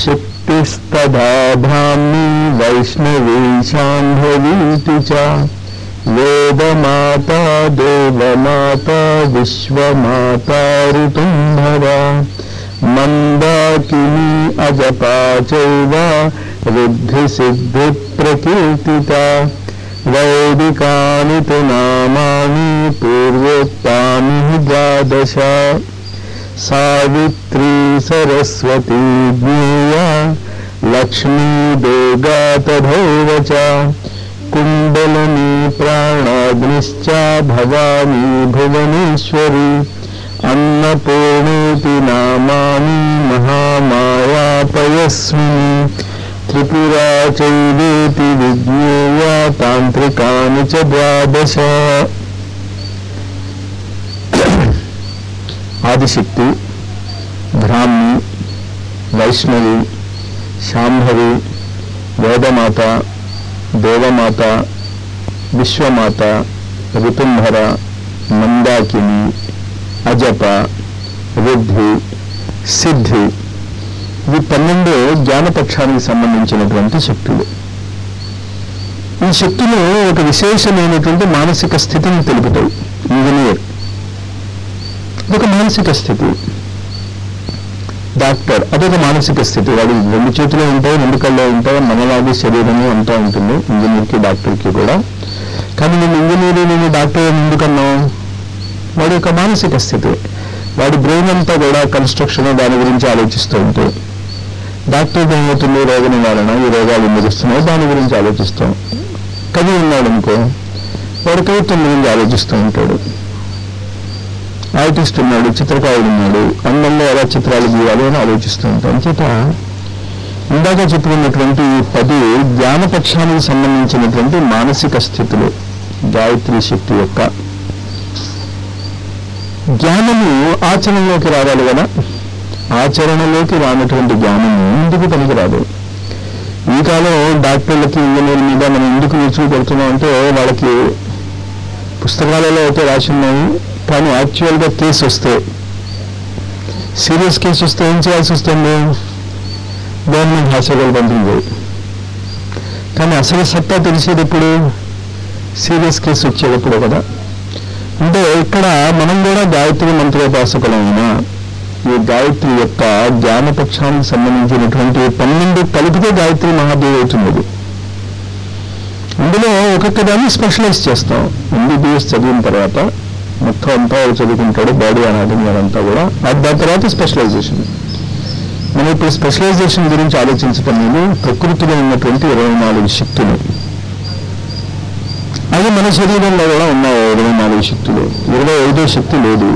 శక్తిస్తదా బ్రాహ్మీ వైష్ణవీ శాంభవీతి చ వేదమాత దేవమాత విశ్వమాత ఋతుంభరా మందాకిని అజపా చైవ రుద్ధి సిద్ధి ప్రకీర్తిత వైదికాని తు నామాని పూర్వోక్తాని ద్వాదశ సావిత్రీ సరస్వతీ జ్ఞేయ లక్ష్మీ దుర్గా తథైవ చ కుండలని ప్రాణాగ్నిశ్చ భవానీ భువనేశ్వరి అన్నపూర్ణేతి నామాని మహామాయా పయస్విని త్రిపురా చైవేతి విజ్ఞేయ తాంత్రికాని చ ద్వాదశ ఆదిశక్తి బ్రాహ్మి వైష్ణవి శాంభవి వేదమాత దేవమాత విశ్వమాత ఋతుంభర మందాకిని అజప వృద్ధి సిద్ధి ఇవి పన్నెండు జ్ఞానపక్షానికి సంబంధించినటువంటి శక్తులు ఈ శక్తులు ఒక విశేషమైనటువంటి మానసిక స్థితిని తెలుపుతాయి ఇంజనీర్ ఒక మానసిక స్థితి డాక్టర్ అదొక మానసిక స్థితి వాడు రెండు చేతులు ఉంటాయి రెండు కళ్ళు ఉంటాయి మనలాగే శరీరము అంతా ఉంటుంది ఇంజనీర్కి డాక్టర్కి కూడా కానీ నేను ఇంజనీర్ నేను డాక్టర్ అని ఎందుకన్నావు వాడి యొక్క మానసిక స్థితి వాడి బ్రెయిన్ అంతా కూడా కన్స్ట్రక్షన్ దాని గురించి ఆలోచిస్తూ ఉంటే డాక్టర్ ఏమవుతుంది రోగ నివారణ ఈ రోగాలు ఎందుకు వస్తున్నాయి దాని గురించి ఆలోచిస్తాం కవి ఉన్నాడు అనుకో వాడు కవిత్వం గురించి ఆలోచిస్తూ ఉంటాడు ఆర్టిస్ట్ ఉన్నాడు చిత్రకారుడు ఉన్నాడు అందంలో ఎలా చిత్రాలు గీయాలి అని ఆలోచిస్తూ ఉంటాం చేత ఇందాక చెప్పుకున్నటువంటి ఈ పది జ్ఞానపక్షానికి సంబంధించినటువంటి మానసిక స్థితులు గాయత్రి శక్తి యొక్క జ్ఞానము ఆచరణలోకి రావాలి కదా ఆచరణలోకి రానటువంటి జ్ఞానము ఎందుకు పనికిరాదు ఈ కాలం డాక్టర్లకి ఇంజనీర్ మీద మనం ఎందుకు విసుగు పడుతున్నాం అంటే వాళ్ళకి పుస్తకాలలో అయితే రాసి ఉన్నాయి కానీ యాక్చువల్గా కేసు వస్తే సీరియస్ కేసు వస్తే ఏం చేయాల్సి వస్తుంది గవర్నమెంట్ హాస్పిటల్ పంపింది కానీ అసలు సత్తా తెలిసేది ఎప్పుడు సీరియస్ కేసు వచ్చేటప్పుడు కదా అంటే ఇక్కడ మనం కూడా గాయత్రి మంత్రోపాసకులమైన ఈ గాయత్రి యొక్క జ్ఞానపక్షానికి సంబంధించినటువంటి పన్నెండు కలిపితే గాయత్రి మహాదేవి అవుతుంది అది. అందులో ఒక్కొక్క దాన్ని స్పెషలైజ్ చేస్తాం ఎంబీబీఎస్ చదివిన తర్వాత మొత్తం అంతా వాడు చదువుకుంటాడు బాడీ అనాటమీ అదంతా కూడా ఆ- దాని తర్వాత స్పెషలైజేషన్ మనం ఇప్పుడు స్పెషలైజేషన్ గురించి ఆలోచించటం లేదు ప్రకృతిలో ఉన్నటువంటి ఇరవై నాలుగు శక్తులు అది మన శరీరంలో కూడా ఉన్నాయి ఇరవై నాలుగు శక్తులు ఇరవై ఐదో శక్తి లేదు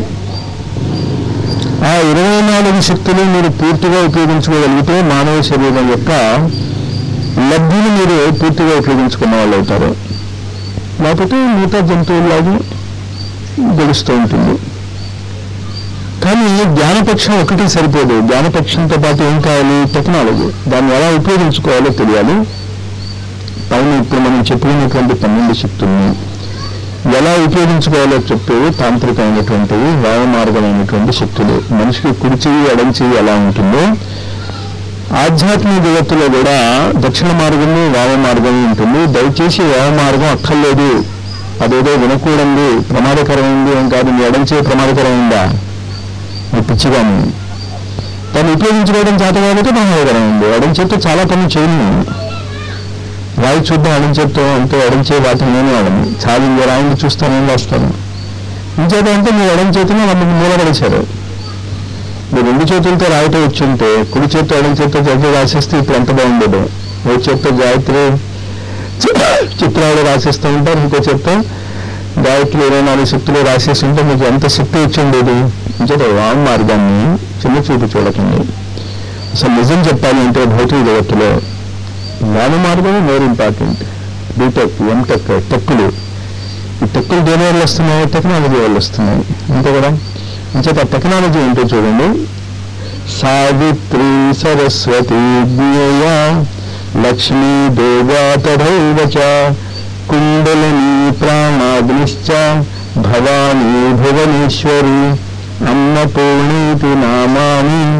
ఆ ఇరవై నాలుగు శక్తులు మీరు పూర్తిగా ఉపయోగించుకోగలిగితే మానవ శరీరం యొక్క లబ్ధిని మీరు పూర్తిగా ఉపయోగించుకున్న వాళ్ళు అవుతారు లేకపోతే మిగతా జంతువుల్లాగే గెలుస్తూ ఉంటుంది కానీ జ్ఞానపక్షం ఒకటి సరిపోదు జ్ఞానపక్షంతో పాటు ఏం కావాలి టెక్నాలజీ దాన్ని ఎలా ఉపయోగించుకోవాలో తెలియాలి పైన ఇప్పుడు మనం చెప్పుకున్నటువంటి పన్నెండు శక్తుల్ని ఎలా ఉపయోగించుకోవాలో చెప్పేవి తాంత్రికమైనటువంటివి వాయుమార్గమైనటువంటి శక్తులు మనిషికి కుడి చెయ్యి ఎడం చెయ్యి ఎలా ఉంటుందో ఆధ్యాత్మిక జగత్తులో కూడా దక్షిణ మార్గము వామ మార్గం ఉంటుంది దయచేసి వామ మార్గం అక్కర్లేదు అదేదో వినకూడంది ప్రమాదకరమైంది ఏం కాదు మీ ఎడం చేయి ప్రమాదకరమైందా మీ పిచ్చిగాని దాన్ని ఉపయోగించుకోవడం చేత కాబట్టి ప్రమాదకరమైంది ఎడం చేత్తో చాలా పనులు చేయను రాయి చూద్దాం ఎడం చేత్తో అంటే ఎడం చేయి వాటిని నేను వాడను చాలా ఇంకో రాయిని చూస్తాను ఏం రాస్తాను ఇంచేత అంటే మీరు ఎడం చేతిని వాళ్ళు మూలపడేశారు మీరు రెండు చేతులతో రాయటం వచ్చి ఉంటే కుడి చేత్తో ఎడం చేత్తో చదివి రాసేస్తే ఇప్పుడు ఎంత బాగుండేది ఓ చేత్తో గాయత్రి చిత్రాలు రాసేస్తూ ఉంటారు ఇంకో చేత్తో గాయత్రి ఇరవై నాలుగు శక్తులు రాసేసి ఉంటే మీకు ఎంత శక్తి వచ్చి ఉండేది ఇంచేత వామ్ మార్గాన్ని చిన్న చూపు చూడకండి అసలు నిజం చెప్పాలి అంటే భౌతిక జగత్తులో వామ మార్గం మోర్ ఇంపార్టెంట్ బీటెక్ ఎంటెక్ టెక్కులు ఈ టెక్కులు దేని వల్ల వస్తున్నాయి టెక్నాలజీ వల్ల వస్తున్నాయి అంతే కదా ఇంచేత టెక్నాలజీ ఏంటో చూడండి సావిత్రి సరస్వతి జ్ఞేయ లక్ష్మీ దేవా తథైవ చ కుండలిని ప్రాణాగ్నిశ్చ భవానీ భువనేశ్వరి అన్నపూర్ణీతి నామాని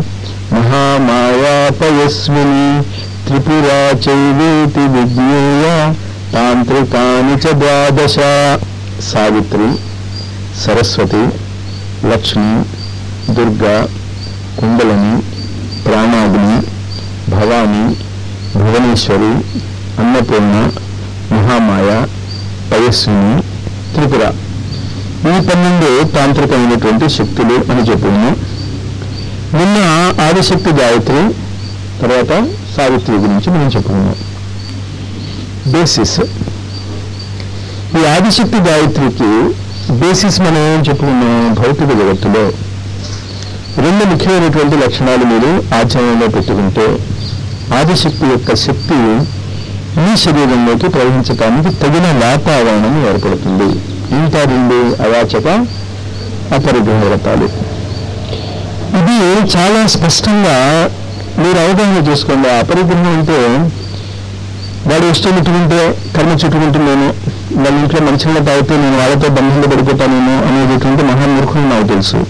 మహామాయాపయస్విని త్రిపురా చైవేతి విజ్ఞేయ తాంత్రికాని చ ద్వాదశ సావిత్రి సరస్వతి లక్ష్మి దుర్గా కుండలని ప్రాణాగ్ని భవాని భువనేశ్వరి అన్నపూర్ణ మహామాయ పయస్విని త్రిపుర ఈ పన్నెండు తాంత్రికమైనటువంటి శక్తులు అని చెప్పుకున్నాం నిన్న ఆదిశక్తి గాయత్రి తర్వాత సావిత్రి గురించి మనం చెప్పుకున్నాం బేసిస్ ఈ ఆదిశక్తి గాయత్రికి బేసిస్ మనం ఏం చెప్పుకున్నాం భౌతిక జగత్తులో రెండు ముఖ్యమైనటువంటి లక్షణాలు మీరు ఆచరణలో పెట్టుకుంటే ఆదిశక్తి యొక్క శక్తి మీ శరీరంలోకి ప్రవహించడానికి తగిన వాతావరణం ఏర్పడుతుంది ఇంకా రెండు అయాచక అపరిగ్రహ వ్రతాలు ఇది చాలా స్పష్టంగా మీరు అవగాహన చేసుకోండి ఆ అపరిగ్రహం అంటే వాడు ఇష్టం చుట్టుకుంటే కర్మ చుట్టుకుంటున్నాను వాళ్ళ ఇంట్లో మంచిగా తాగితే నేను వాళ్ళతో బంధంలో పడిపోతానేమో అనేటటువంటి మహామూర్ఖులు నాకు తెలుసు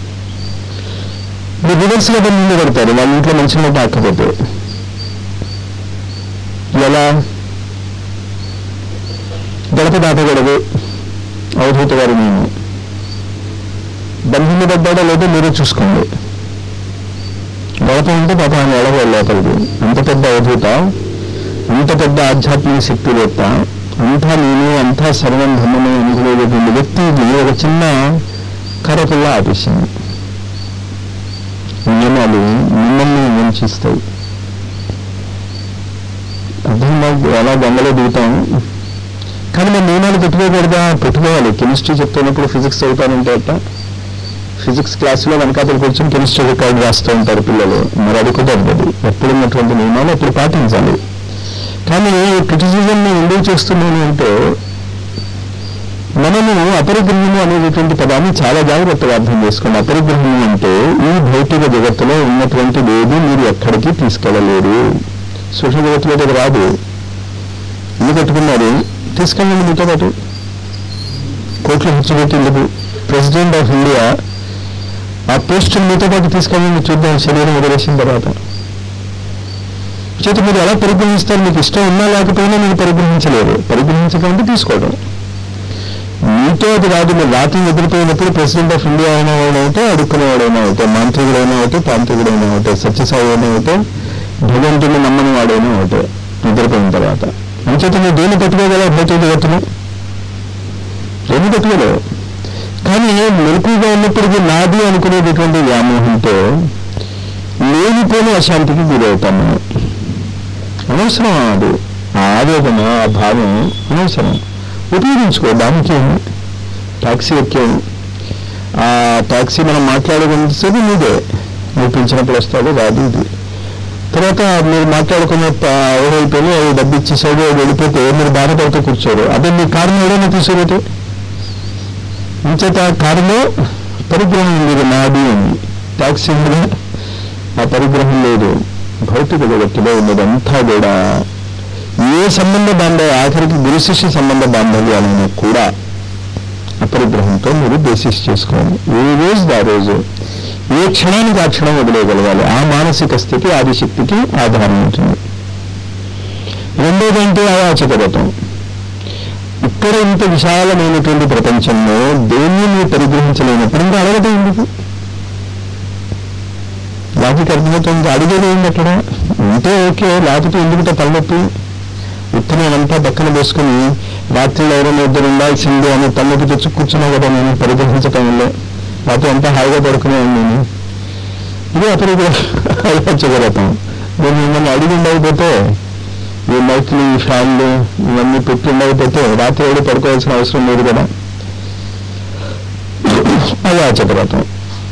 మీరు రివర్స్గా బంధంలో పడతారు వాళ్ళ ఇంట్లో మంచిగా తాకపోతే ఎలా గడప దాటకూడదు అవధూత గారు నేను బంధువులు పడ్డాడో లేదో మీరే చూసుకోండి గడప ఉంటే పాప ఆయన ఎడవ లోపలికి అంత పెద్ద అవధూత అంత పెద్ద ఆధ్యాత్మిక శక్తివేత్త అంతా నేను అంతా సర్వం బ్రహ్మమే అనుకునేటటువంటి వ్యక్తి ఒక చిన్న కరకుల్లా ఆపేసింది నియమాలు మిమ్మల్ని వంచిస్తాయి అర్థం మాకు ఎలా గంగలో దిగుతాం కానీ మేము నియమాలు పెట్టుకోకూడదా పెట్టుకోవాలి కెమిస్ట్రీ చెప్తున్నప్పుడు ఫిజిక్స్ చదువుతానంటే అట్ట ఫిజిక్స్ క్లాసులో వెనకాతలు కూర్చొని కెమిస్ట్రీ రికార్డు రాస్తూ ఉంటారు పిల్లలు మరి అది కుదరదు అది ఎప్పుడున్నటువంటి నియమాలు అప్పుడు పాటించాలి కానీ క్రిటిసిజం ఎందుకు చేస్తున్నాను అంటే మనము అపరిగ్రహము అనేటటువంటి పదాన్ని చాలా జాగ్రత్తగా అర్థం చేసుకోండి అపరిగ్రహము అంటే ఈ భౌతిక జగత్తులో ఉన్నటువంటి ఏది మీరు ఎక్కడికి తీసుకెళ్ళలేరు సూక్ష్మ జగత్తులో అది రాదు ఇల్లు కట్టుకున్నారు తీసుకెళ్ళండి మీతో పాటు కోట్లు హెచ్చరిక ఎందుకు ప్రెసిడెంట్ ఆఫ్ ఇండియా ఆ పోస్ట్ మీతో పాటు తీసుకెళ్ళండి చూద్దాం శరీరం వదిలేసిన తర్వాత చేతి మీరు ఎలా పరిగ్రహిస్తారు మీకు ఇష్టం ఉన్నా లేకపోయినా మీరు పరిగ్రహించలేరు పరిగ్రహించకంటే తీసుకోవడం మీతో అది రాదు మీరు రాత్రి నిద్రపోయినప్పుడు ప్రెసిడెంట్ ఆఫ్ ఇండియా అయినా వాడు అవుతే అడుక్కునేవాడైనా అవుతే మంత్రికుడైనా అవుతే తాంత్రికుడైనా అవుతే సత్యసాయి అయినా అవుతే భగవంతుని నమ్మని వాడైనా అవుతే నిద్రపోయిన తర్వాత అంచేత నువ్వు దేన్ని పట్టుకోగల భౌతిక జగత్తును దేన్ని పట్టుకోలేవు కానీ మెలకుగా ఉన్నప్పటికీ నాది అనుకునేటటువంటి వ్యామోహంతో లేనిపోని అశాంతికి గురవుతాం మనం అనవసరం అది ఆ ఆవేదన ఆ భావం అనవసరం ఉపయోగించుకో దానికి ట్యాక్సీ ఎక్కాము ఆ ట్యాక్సీ మనం మాట్లాడుకునేది మీదే నువ్వు పిలిచినప్పుడు వస్తాడు రాదు ఇది తర్వాత మీరు మాట్లాడుకున్న ఎవరైపోయి అది డబ్బు ఇచ్చేసాడు అది వెళ్ళిపోతే మీరు బాధపడుతూ కూర్చోరు అదే మీ కారుని ఎవరైనా తీసుకుపోతే ఇంచేత కారులో పరిగ్రహం ఉంది నాది ఉంది ట్యాక్సీ ఉంది ఆ పరిగ్రహం లేదు భౌతిక జగత్తులో ఉన్నదంతా కూడా ఏ సంబంధ బాంధవ ఆఖరికి గురు శిష్య సంబంధ బాంధవ్యాలైనా కూడా అపరిగ్రహంతో మీరు బేసిస్ చేసుకోవాలి ఏ రోజు ఆ రోజు ఏ క్షణానికి ఆ క్షణం వదిలేయగలగాలి ఆ మానసిక స్థితి ఆదిశక్తికి ఆధారం ఉంటుంది రెండోదంటే అయాచకరతం ఇక్కడ ఇంత విశాలమైనటువంటి ప్రపంచంలో దేన్ని మీరు పరిగ్రహించలేనప్పుడు ఇంకా అడగటం ఎందుకు లాజిక్ అర్థమవుతుంది అడిగేది ఏంటి అక్కడ ఉంటే ఓకే లేకపోతే ఎందుకంటే తలనొప్పి ఉత్తరేనంతా పక్కన వేసుకుని రాత్రిలో ఎవరైనా ఇద్దరు ఉండాల్సిందే అని తలనొప్పి తెచ్చి కూర్చున్నావు కదా నేను పరిగ్రహించటంలో లేకపోతే అంతా హాయిగా పడుకునేవాడిని నేను ఇది అపరిగ్రహం నేను మిమ్మల్ని అడిగి ఉండకపోతే ఈ మైక్లు ఈ ఫ్యాన్లు ఇవన్నీ పెట్టి ఉండకపోతే రాత్రి ఎవరు పడుకోవాల్సిన అవసరం లేదు కదా అదే అచకరతం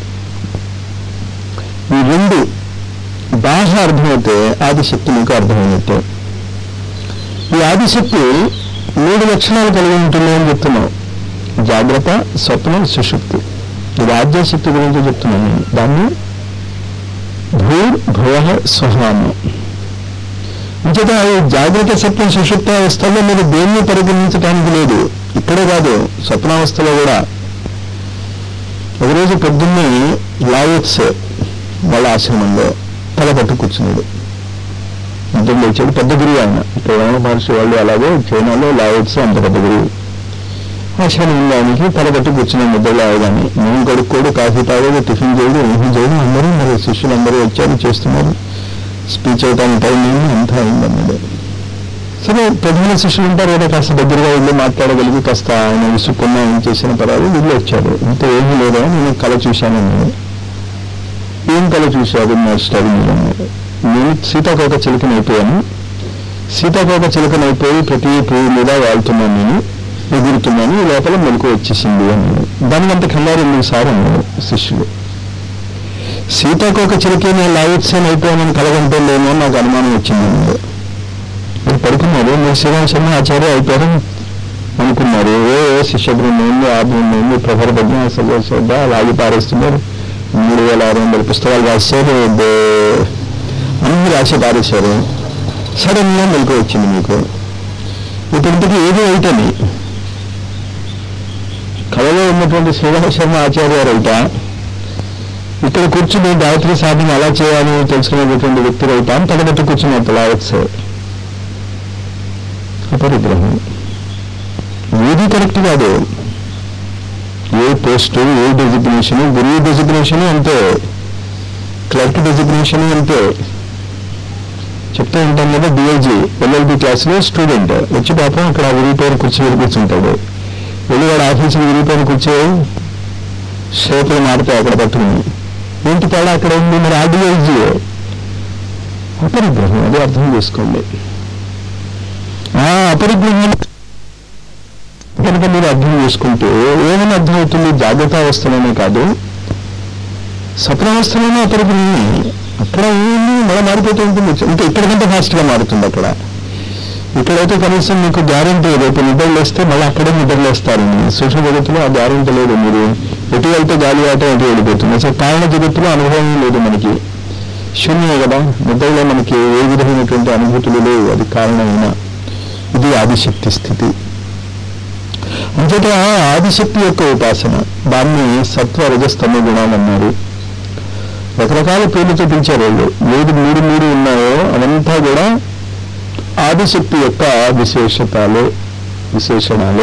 ఈ రెండు బాహ్య అర్థమైతే ఆదిశక్తి మీకు అర్థమైనట్టే ఈ ఆదిశక్తి మూడు లక్షణాలు కలిగి ఉంటుంది అని చెప్తున్నాం జాగ్రత్త స్వప్నం సుషుప్తి ఇది ఆద్యశక్తి గురించి చెప్తున్నాను నేను దాన్ని భూర్ భువ స్వహానం ఇంచేత ఈ జాగ్రత్త స్వప్నం సుషుప్త అవస్థలో మీరు దేన్ని పరిగణించడానికి లేదు ఇక్కడే కాదు స్వప్నావస్థలో కూడా ఒకరోజు పొద్దున్నే లాయట్స్ వాళ్ళ ఆశ్రమంలో తల పట్టు కూర్చున్నాడు నిద్ర లేచాడు పెద్ద గురువు ఆయన ఇక్కడ రమణ మహర్షి వాళ్ళు అలాగే చైనాలో లావోట్స్ అంత పెద్ద గురువు ఆశ్రమం ఆయనకి తల పట్టు కూర్చున్నాడు నిద్రలో అవగానే నేను కడుక్కోడు కాఫీ తాగేది టిఫిన్ చేయడు ఏమీ చేయడు అందరూ మరి శిష్యులు అందరూ వచ్చారు చేస్తున్నారు స్పీచ్ అవడానికి టైం అయింది అంతా అయిందన్నాడు సరే ప్రధాన శిష్యులు ఉంటారు కదా కాస్త దగ్గరగా వెళ్ళి మాట్లాడగలిగి కాస్త ఆయన విసుక్కున్నా ఏం చేసిన పర్వాలేదు వీళ్ళు వచ్చారు ఇంత ఏమీ లేదా నేను కళ చూశానన్నాడు ఏం కళ చూశాడు మాస్టర్ మీరు అన్నాడు నేను సీతాకోక చిలుకని అయిపోయాను సీతాకోక చిలుకని అయిపోయి ప్రతి పువ్వు మీద వాళ్తున్నాను నేను ఎగురుతున్నాను ఈ లోపల మెలకు వచ్చేసింది అన్నాడు దానికి అంత కన్నారు ఎందుకు సార్ అన్నాడు శిష్యుడు సీతాకోక చిలుకే నేను లావోత్సవం అయిపోయానని కలగంటలేమో నాకు అనుమానం వచ్చింది అన్నాడు మీరు పడుకున్నారు మీరు శ్రీరామ శర్మ ఆచార్య అయిపోయారు అనుకున్నారు ఏ ఏ శిష్య బృందం ఉంది ఆ బృందం ఉంది ప్రభర భజ్ఞ సజోసోద లాగి పారేస్తున్నారు మూడు వేల ఆరు వందల పుస్తకాలు రాశారు దే- అన్ని రాసి పారేశారు సడన్ గా మెలకు వచ్చింది మీకు ఇప్పుడు ఇంతకీ ఏది అయితని కళలో ఉన్నటువంటి శ్రీరామ శర్మ ఆచార్య రైట ఇక్కడ కూర్చుని గాయత్రి సాధన ఎలా చేయాలి అని తెలుసుకునేటటువంటి వ్యక్తి రైట తడబెట్టి కూర్చున్నట్టు లావచ్చు అపరిగ్రహం ఏది కరెక్ట్ కాదు ఏ పోస్టు ఏ డెసిగ్నేషన్ గురువు డెసిగ్నేషన్ అంతే క్లర్క్ డెసిగ్నేషన్ అంతే చెప్తూ ఉంటాం కదా డిఐజీ ఎల్ఎల్బి క్లాస్లో స్టూడెంట్ వచ్చి పాపం అక్కడ విరిగిపోయిన కుర్చీ మీద కూర్చుంటాడు వెళ్ళి వాడు ఆఫీసుకి విరిగిపోయిన కూర్చో షేపులు మారితే అక్కడ పట్టుకుని ఏంటి తేడా అక్కడ ఉంది మరి ఆ డిఐజీ అపరిగ్రహం అది అర్థం చేసుకోండి ఆ అపరిగ్రహం కనుక మీరు అర్థం చేసుకుంటే ఏమని అర్థం అవుతుంది జాగ్రత్త అవస్థలోనే కాదు స్వప్నావస్థలోనే అపరిగ్రహమే అక్కడ ఏమి మళ్ళీ మారిపోతూ ఉంటుంది ఇంకా ఇక్కడికంటే ఫాస్ట్గా మారుతుంది అక్కడ ఇక్కడైతే కనీసం మీకు గ్యారెంటీ రేపు నిద్రలేస్తే మళ్ళీ అక్కడే నిద్రలేస్తారని సూక్ష్మ జగత్తులో ఆ గ్యారెంటీ లేదు మీరు ఎటు వెళ్తే గాలి ఆట ఎటు వెళ్ళిపోతుంది అసలు కారణ జగత్తులో అనుభవం లేదు మనకి శూన్యమే కదా నిద్రలో మనకి ఏ విధమైనటువంటి అనుభూతులు లేవు అది కారణమైన ఇది ఆదిశక్తి స్థితి అంతట ఆదిశక్తి యొక్క ఉపాసన దాన్ని సత్వ రజస్తమ గుణాలు అన్నారు రకరకాల పేర్లతో పిలిచారు వాళ్ళు ఏది మూడు మూడు ఉన్నాయో అవంతా కూడా ఆదిశక్తి యొక్క విశేషతాలు విశేషణాలు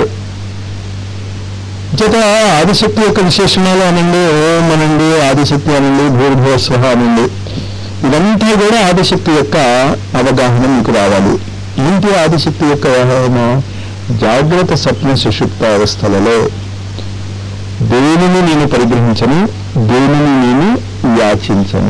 చేత ఆదిశక్తి యొక్క విశేషణాలు అనండి ఓం అనండి ఆదిశక్తి అనండి భూర్భువ స్వహ అనండి ఇదంతా కూడా ఆదిశక్తి యొక్క అవగాహన మీకు రావాలి ఏంటి ఆదిశక్తి యొక్క అవగాహన జాగ్రత్త స్వప్న సుషుప్త అవస్థలలో దేనిని నేను పరిగ్రహించను దేనిని నేను యాచించను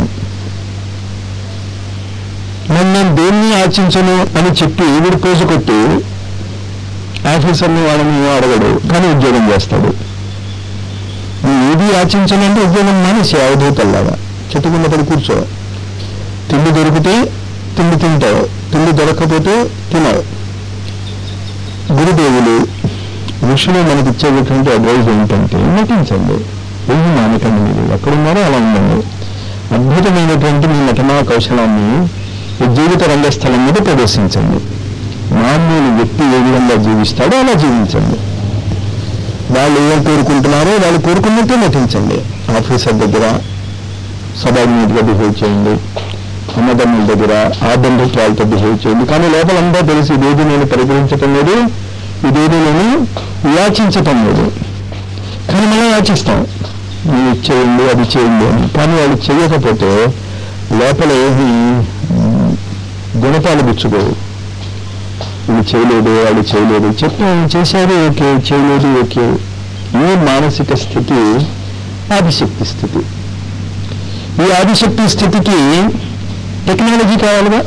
మరి నేను దేన్ని యాచించను అని చెప్పి వీడు పోజు కొట్టి ఆఫీసర్ని వాళ్ళని అడగడు కానీ ఉద్యోగం చేస్తాడు నువ్వు ఏది యాచించను అంటే ఉద్యోగం మానేసి అవధూతల్లాగా చెట్టు కింద పడి కూర్చో తిండి దొరికితే తిండి తింటావు తిండి దొరకకపోతే తినవు గురుదేవులు ఋషులు మనకి ఇచ్చేటటువంటి అడ్వైజ్ ఏంటంటే నటించండి ఏమి మానకండి మీరు ఎక్కడున్నారో అలా ఉండండి అద్భుతమైనటువంటి మీ నటనా కౌశలాన్ని ఈ జీవిత రంగస్థలం మీద ప్రదర్శించండి మామూలు వ్యక్తి ఏ విధంగా జీవిస్తాడో అలా జీవించండి వాళ్ళు ఏం కోరుకుంటున్నారో వాళ్ళు కోరుకున్నట్టే నటించండి ఆఫీసర్ దగ్గర సబార్డినేట్గా బిహేవ్ చేయండి అన్నదమ్ముల దగ్గర ఆ బంధుత్వాలతో బిహేవ్ చేయండి కానీ లోపలంతా తెలిసి ఇదేది నేను పరిగణించటం లేదు ఇదేది నేను యాచించటం లేదు కానీ మనం యాచిస్తాం మీరు ఇది చేయండి అది చేయండి అని కానీ వాళ్ళు చేయకపోతే లోపల ఏమి మ్, గుణపాలు గుచ్చుకోవు ఇది చేయలేదు వాళ్ళు చేయలేదు చెప్పాను చేశారు ఓకే చేయలేదు ఓకే ఈ మానసిక స్థితి ఆదిశక్తి స్థితి ఈ ఆదిశక్తి స్థితికి టెక్నాలజీ కావాలిగా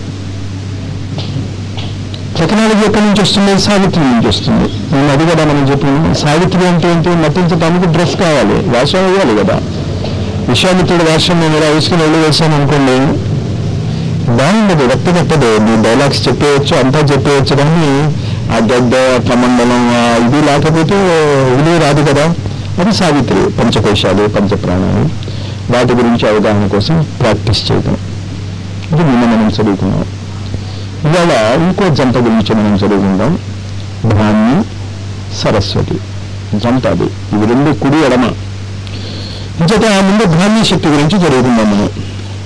టెక్నాలజీ ఎక్కడి నుంచి వస్తుంది సావిత్రి నుంచి వస్తుంది నేను అది కదా మనం చెప్పిన సావిత్రి అంటే ఏంటి నటించడానికి డ్రెస్ కావాలి వేషం వేయాలి కదా విశ్వామిత్రుడు వేషం నేను ఇలా వేసుకుని వెళ్ళి వేసాను అనుకోండి బాగుండదు రక్త కట్టదు మీ డైలాగ్స్ చెప్పేయచ్చు అంతా చెప్పేయచ్చు కానీ ఆ గడ్డ కమండలం ఆ ఇది లేకపోతే విలువ రాదు కదా అది సావిత్రి పంచకోశాలు పంచప్రాణాలు వాటి గురించి అవగాహన కోసం ప్రాక్టీస్ చేయడం ఇది నిన్న మనం చదువుకున్నాం ఇవాళ ఇంకో జంట గురించి మనం చదువుకుందాం బ్రాహ్మి సరస్వతి జంట అది ఇవి రెండు కుడి ఎడమ ఇంచేత ముందు బ్రాహ్మీ శక్తి గురించి చదువుకుందాం మనం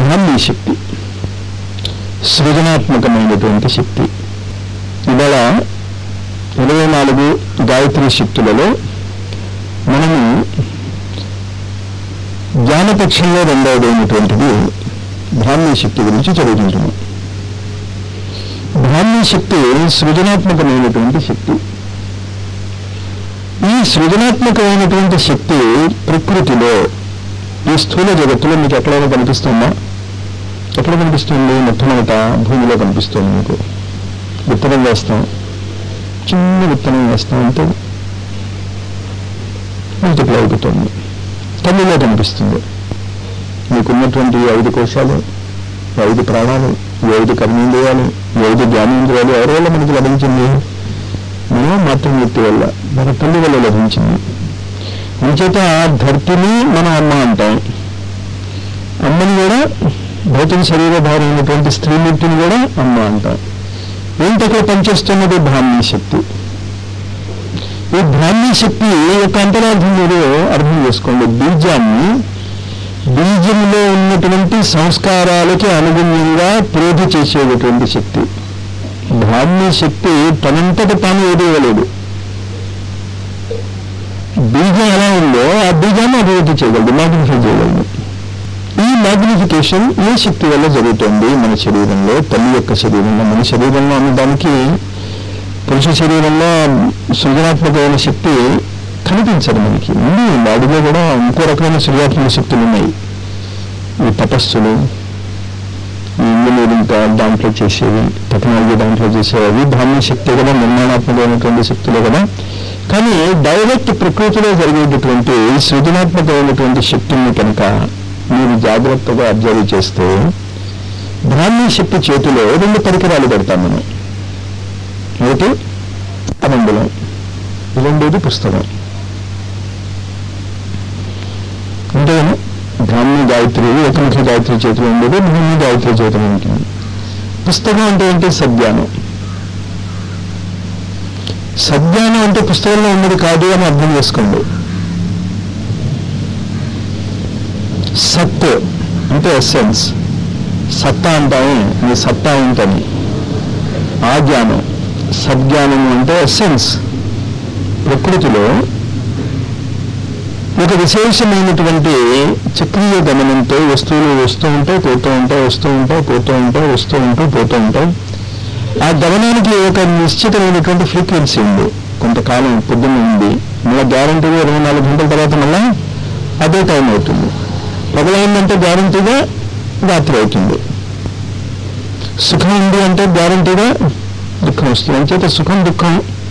బ్రాహ్మీ శక్తి సృజనాత్మకమైనటువంటి శక్తి ఇవాళ ఇరవై నాలుగు గాయత్రి శక్తులలో మనము జ్ఞానపక్షంలో రెండవదైనటువంటిది బ్రాహ్మీ శక్తి గురించి చదువుకుంటున్నాం బ్రాహ్మీ శక్తి సృజనాత్మకమైనటువంటి శక్తి ఈ సృజనాత్మకమైనటువంటి శక్తి ప్రకృతిలో ఈ స్థూల జగత్తులో మీకు ఎక్కడైనా కనిపిస్తుందా ఎక్కడ కనిపిస్తుంది మొట్టమొదట భూమిలో కనిపిస్తుంది మీకు విత్తనం వేస్తాం చిన్న విత్తనం వేస్తాం అంటే మల్టిప్లై అయిపోతుంది తల్లిలో కనిపిస్తుంది మీకున్నటువంటి ఈ ఐదు కోశాలు ఈ ఐదు ప్రాణాలు ఈ ఐదు కర్మేంద్రియాలు ఈ ఐదు జ్ఞానేంద్రియాలు ఎవరి వల్ల మనకి లభించింది మన మాతృమూర్తి వల్ల మన తల్లి వల్ల లభించింది అంచేత ధర్తిని మనం అమ్మ అంటాం అమ్మని కూడా భౌతిక శరీర భారమైనటువంటి స్త్రీమూర్తిని కూడా అమ్మ అంటాం ఏంటి అక్కడ పనిచేస్తున్నది బ్రాహ్మీ శక్తి ఈ బ్రాహ్మీ శక్తి యొక్క అంతరార్థం మీరు అర్థం చేసుకోండి బీజాన్ని బీజంలో ఉన్నటువంటి సంస్కారాలకి అనుగుణ్యంగా ప్రోధి చేసేటటువంటి శక్తి బ్రాహ్మీ శక్తి తనంతట తాను ఏది ఇవ్వలేదు బీజం ఎలా ఉందో ఆ బీజాన్ని అభివృద్ధి చేయగలదు మ్యాగ్నిఫై చేయగలదు ఈ మ్యాగ్నిఫికేషన్ ఏ శక్తి వల్ల జరుగుతుంది మన శరీరంలో తల్లి యొక్క శరీరంలో మన శరీరంలో అన్నదానికి పురుష శరీరంలో సృజనాత్మకమైన శక్తి కనిపించదు మనకి ఉంది బాడీలో కూడా ఇంకో రకమైన సృజనాత్మక శక్తులు ఉన్నాయి ఈ తపస్సులు ఈ ఇంజనీరింగ్ దా- దాంట్లో చేసేవి టెక్నాలజీ దాంట్లో చేసేవి అవి బ్రాహ్మణ శక్తి కదా నిర్మాణాత్మకమైనటువంటి శక్తులే కదా కానీ డైరెక్ట్ ప్రకృతిలో జరిగేటటువంటి సృజనాత్మకమైనటువంటి శక్తుల్ని కనుక మీరు జాగ్రత్తగా అబ్జర్వ్ చేస్తే బ్రాహ్మీ శక్తి చేతిలో రెండు పరికరాలు పెడతాం మనం ఒకటి అనంబలం రెండోది పుస్తకం అంతేగాని బ్రాహ్మీ గాయత్రి ఏకముఖ గాయత్రి చేతిలో ఉండేది బ్రాహ్మీ గాయత్రి చేతిలో ఉంటుంది పుస్తకం అంటే ఏంటి సద్యానం సద్యానం అంటే పుస్తకంలో ఉన్నది కాదు అని అర్థం చేసుకోండి సత్ అంటే ఎస్సెన్స్ సత్తా అంటాము మీ సత్తా ఉంటుంది ఆ జ్ఞానం సద్జ్ఞానం అంటే ఎస్సెన్స్ ప్రకృతిలో ఒక విశేషమైనటువంటి చక్రీయ గమనంతో వస్తువులు వస్తూ ఉంటాయి పోతూ ఉంటాయి వస్తూ ఉంటాయి పోతూ ఉంటాయి వస్తూ ఉంటూ పోతూ ఉంటాయి ఆ గమనానికి ఒక నిశ్చితమైనటువంటి ఫ్రీక్వెన్సీ ఉంది కొంతకాలం పొద్దున్న ఉంది మళ్ళీ గ్యారంటీగా ఇరవై నాలుగు గంటల తర్వాత మళ్ళీ అదే టైం అవుతుంది పగలైందంటే గ్యారంటీగా రాత్రి అవుతుంది సుఖం ఉంది అంటే గ్యారంటీగా దుఃఖం వస్తుంది అంచేత సుఖం దుఃఖం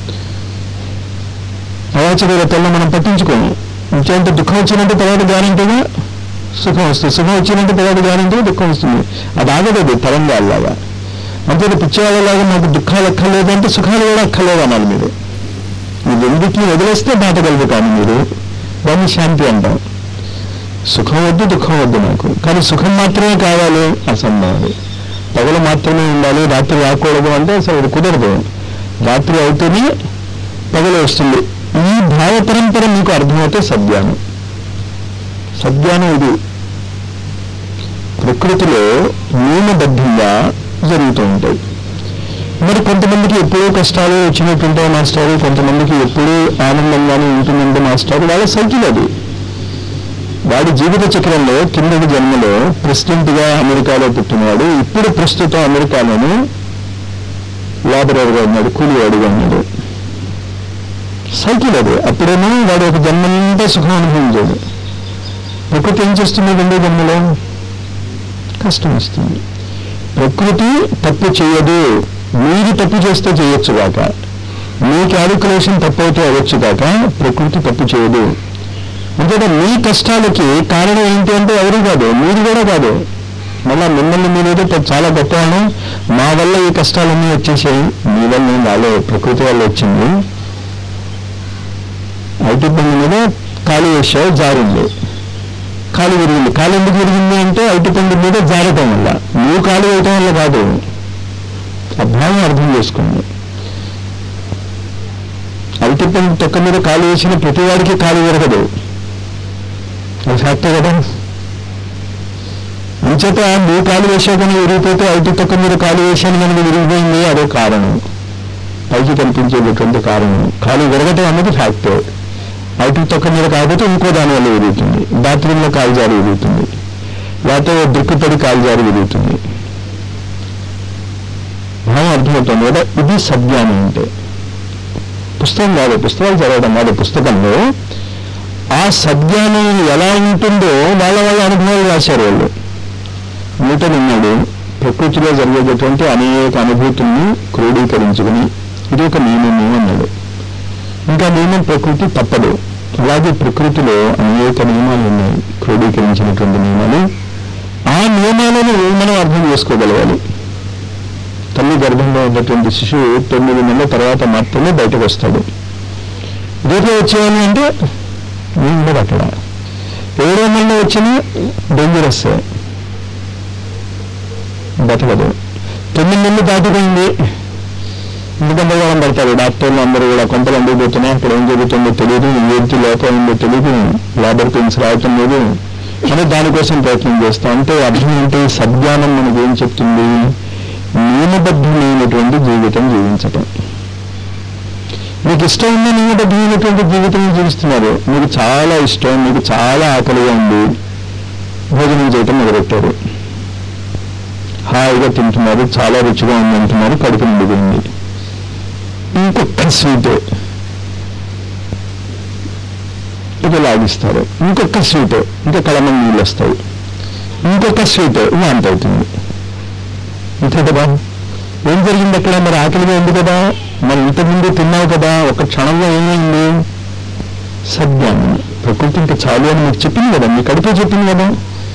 అవాచకతల్లో మనం పట్టించుకోము ఇంకేంటే దుఃఖం వచ్చినట్టు తర్వాత గ్యారంటీగా సుఖం వస్తుంది సుఖం వచ్చినట్టు తర్వాత గ్యారంటీగా దుఃఖం వస్తుంది అది ఆగదు అది తరంగాల్లాగా అంతే పిచ్చేవాళ్ళలాగా మాకు దుఃఖాలు అక్కర్లేదంటే సుఖాలు కూడా అక్కర్లేదు అనాలి మీరు ఈ రెండింటిని వదిలేస్తే దాటగలుగుతాను మీరు దాన్ని శాంతి అంటాం సుఖం వద్దు దుఃఖం వద్దు నాకు కానీ సుఖం మాత్రమే కావాలి అసంభవం పగలు మాత్రమే ఉండాలి రాత్రి రాకూడదు అంటే అసలు అది కుదరదు రాత్రి అవుతూనే పగలు వస్తుంది ఈ భావ పరంపర మీకు అర్థమవుతే సద్యానం సద్యానం ఇది ప్రకృతిలో నియమబద్ధంగా జరుగుతూ ఉంటాయి మరి కొంతమందికి ఎప్పుడూ కష్టాలు వచ్చినట్టుంటాయి మాస్టారు కొంతమందికి ఎప్పుడూ ఆనందంగానే ఉంటుందంటే మాస్టారు వాళ్ళ సైకిల్ అది వాడి జీవిత చక్రంలో కిందటి జన్మలో ప్రెసిడెంట్గా అమెరికాలో పుట్టినవాడు ఇప్పుడు ప్రస్తుతం అమెరికాలోనే లాబరర్గా ఉన్నాడు కూలివాడిగా ఉన్నాడు సైకిల్ అది అప్పుడేమో వాడు ఒక జన్మంతా సుఖం అనుభవించాడు ప్రకృతి ఏం చేస్తుంది రెండో జన్మలో కష్టం వస్తుంది ప్రకృతి తప్పు చేయదు మీరు తప్పు చేస్తే చేయొచ్చు కాక మీ క్యాలిక్యులేషన్ తప్పు అయితే అవ్వచ్చు కాక ప్రకృతి తప్పు చేయదు అంతేగా మీ కష్టాలకి కారణం ఏంటి అంటే ఎవరు కాదు మీరు కూడా కాదు మళ్ళా మిమ్మల్ని మీరేదో పెద్ద చాలా గొప్పవాళ్ళం మా వల్ల ఈ కష్టాలన్నీ వచ్చేసాయి మీ వల్ల ఏం రాలే ప్రకృతి వల్ల వచ్చింది ఐటీ బండి మీద ఖాళీ వేసావు జారింది కాలు విరిగింది కాలు ఎందుకు విరిగింది అంటే ఐటీ పండు మీద జారటం వల్ల నువ్వు కాలు వేయటం వల్ల కాదు అభ్యాసం అర్థం చేసుకోండి ఐటీ పండు తొక్క మీద కాలు వేసిన ప్రతి వాడికి కాలు విరగదు అది ఫ్యాక్టే కదా అంచేత మీ కాలు వేసే కనుక విరిగిపోతే ఐటీ తొక్క మీద కాలు వేసాను కనుక విరిగిపోయింది అదో కారణం పైకి కనిపించేటటువంటి కారణం కాలు విరగటం అన్నది ఫ్యాక్ట్ ఐటీ తొక్క మీద కాకపోతే ఇంకో దాని వల్ల విరుగుతుంది బాత్రూంలో కాలు జారి విరుగుతుంది లేకపోతే దుక్కుపడి కాలు జారి విరుగుతుంది భావం అర్థమవుతుంది కదా ఇది సజ్ఞానం అంటే పుస్తకం కాదు పుస్తకాలు చదవడం కాదు పుస్తకంలో ఆ సజ్ఞానం ఎలా ఉంటుందో వాళ్ళ వాళ్ళ అనుభవాలు రాశారు వాళ్ళు న్యూటన్ ఉన్నాడు ప్రకృతిలో జరిగేటటువంటి అనేక అనుభూతుల్ని క్రోడీకరించుకుని ఇది ఒక నియమము అన్నాడు ఇంకా నియమం ప్రకృతి తప్పదు అలాగే ప్రకృతిలో అనేక నియమాలు ఉన్నాయి క్రోడీకరించినటువంటి నియమాలు ఆ నియమాలను మనం అర్థం చేసుకోగలగాలి తల్లి గర్భంలో ఉన్నటువంటి శిశువు తొమ్మిది నెలల తర్వాత మాత్రమే బయటకు వస్తాడు రేపు వచ్చేయాలి అంటే నేను ఉండదు అక్కడ ఏడో నెలలో వచ్చినా డేంజరస్ బతకదు తొమ్మిది నెలలు దాటిపోయింది ఎందుకంటే వాళ్ళని పడతారు డాక్టర్లు అందరూ కూడా కొంపలు అందిపోతున్నాయి అక్కడ ఏం జరుగుతుందో తెలియదు ఏంటి లోపం ఉందో తెలియదు లేబర్ పెయిన్స్ రావటం లేదు అని దానికోసం ప్రయత్నం చేస్తాం అంటే అర్థం ఏంటి సజ్ఞానం మనకి ఏం చెప్తుంది నియమబద్ధమైనటువంటి జీవితం జీవించటం మీకు ఇష్టం ఉన్న నియమబద్ధమైనటువంటి జీవితం జీవిస్తున్నారు మీకు చాలా ఇష్టం మీకు చాలా ఆకలిగా ఉంది భోజనం చేయటం మొదలెట్టారు హాయిగా తింటున్నారు చాలా రుచిగా ఉంది అంటున్నారు కడుపు నిండిపోయింది ఇంకొక స్వీట్ ఇది లాగిస్తారు ఇంకొక స్వీట్ ఇంకా కళమని నీళ్ళు వస్తాయి ఇంకొక స్వీట్ వాంతి అవుతుంది అంతే కదా ఏం జరిగింది అక్కడ మరి ఆకలిగా ఉంది కదా మరి ఇంతకుముందు తిన్నావు కదా ఒక క్షణంలో ఏమైంది సజ్ఞానం ప్రకృతి ఇంకా చాలు అని మీకు చెప్పింది కదా మీ కడుపు చెప్పింది కదా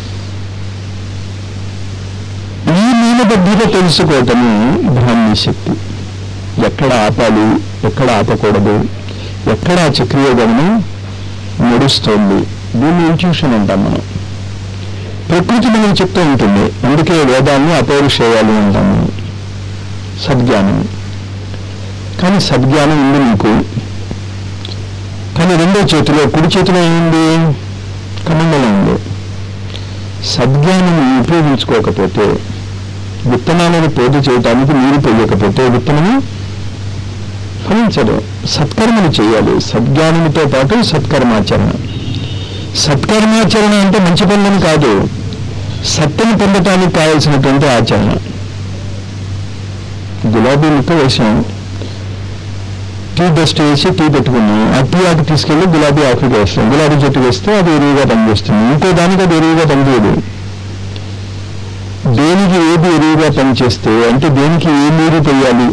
ఈ నియమబద్ధత తెలుసుకోవటము బ్రాహ్మీ శక్తి ఎక్కడ ఆపాలి ఎక్కడ ఆపకూడదు ఎక్కడ ఆ చక్రీయ గమనం నడుస్తోంది దీన్ని ఇంట్యూషన్ అంటాం మనం ప్రకృతి మనం చెప్తూ ఉంటుంది అందుకే వేదాన్ని అపౌరుషేయాలి అంటాం మనం సద్జ్ఞానం కానీ సద్జ్ఞానం ఉంది నీకు కానీ రెండో చేతిలో కుడి చేతిలో ఏముంది కమండలం ఉంది సద్జ్ఞానం ఉపయోగించుకోకపోతే విత్తనాలను పోటీ చేయడానికి నీరు పోయకపోతే విత్తనము ఫలించదు సత్కర్మలు చేయాలి సద్జ్ఞానముతో పాటు సత్కర్మాచరణ సత్కర్మాచరణ అంటే మంచి పనులని కాదు సత్తుని పొందటానికి కావాల్సినటువంటి ఆచరణ గులాబీ ముక్క వేసాం టీ డస్ట్ వేసి టీ పెట్టుకున్నాం ఆ టీ ఆకు తీసుకెళ్ళి గులాబీ ఆకుకి వేస్తాం గులాబీ చెట్టు వేస్తే అది ఎరువుగా పనిచేస్తుంది ఇంకో దానికి అది ఎరువుగా పనిచేయదు దేనికి ఏది ఎరువుగా పనిచేస్తే అంటే దేనికి ఏ నీరు పోయాలి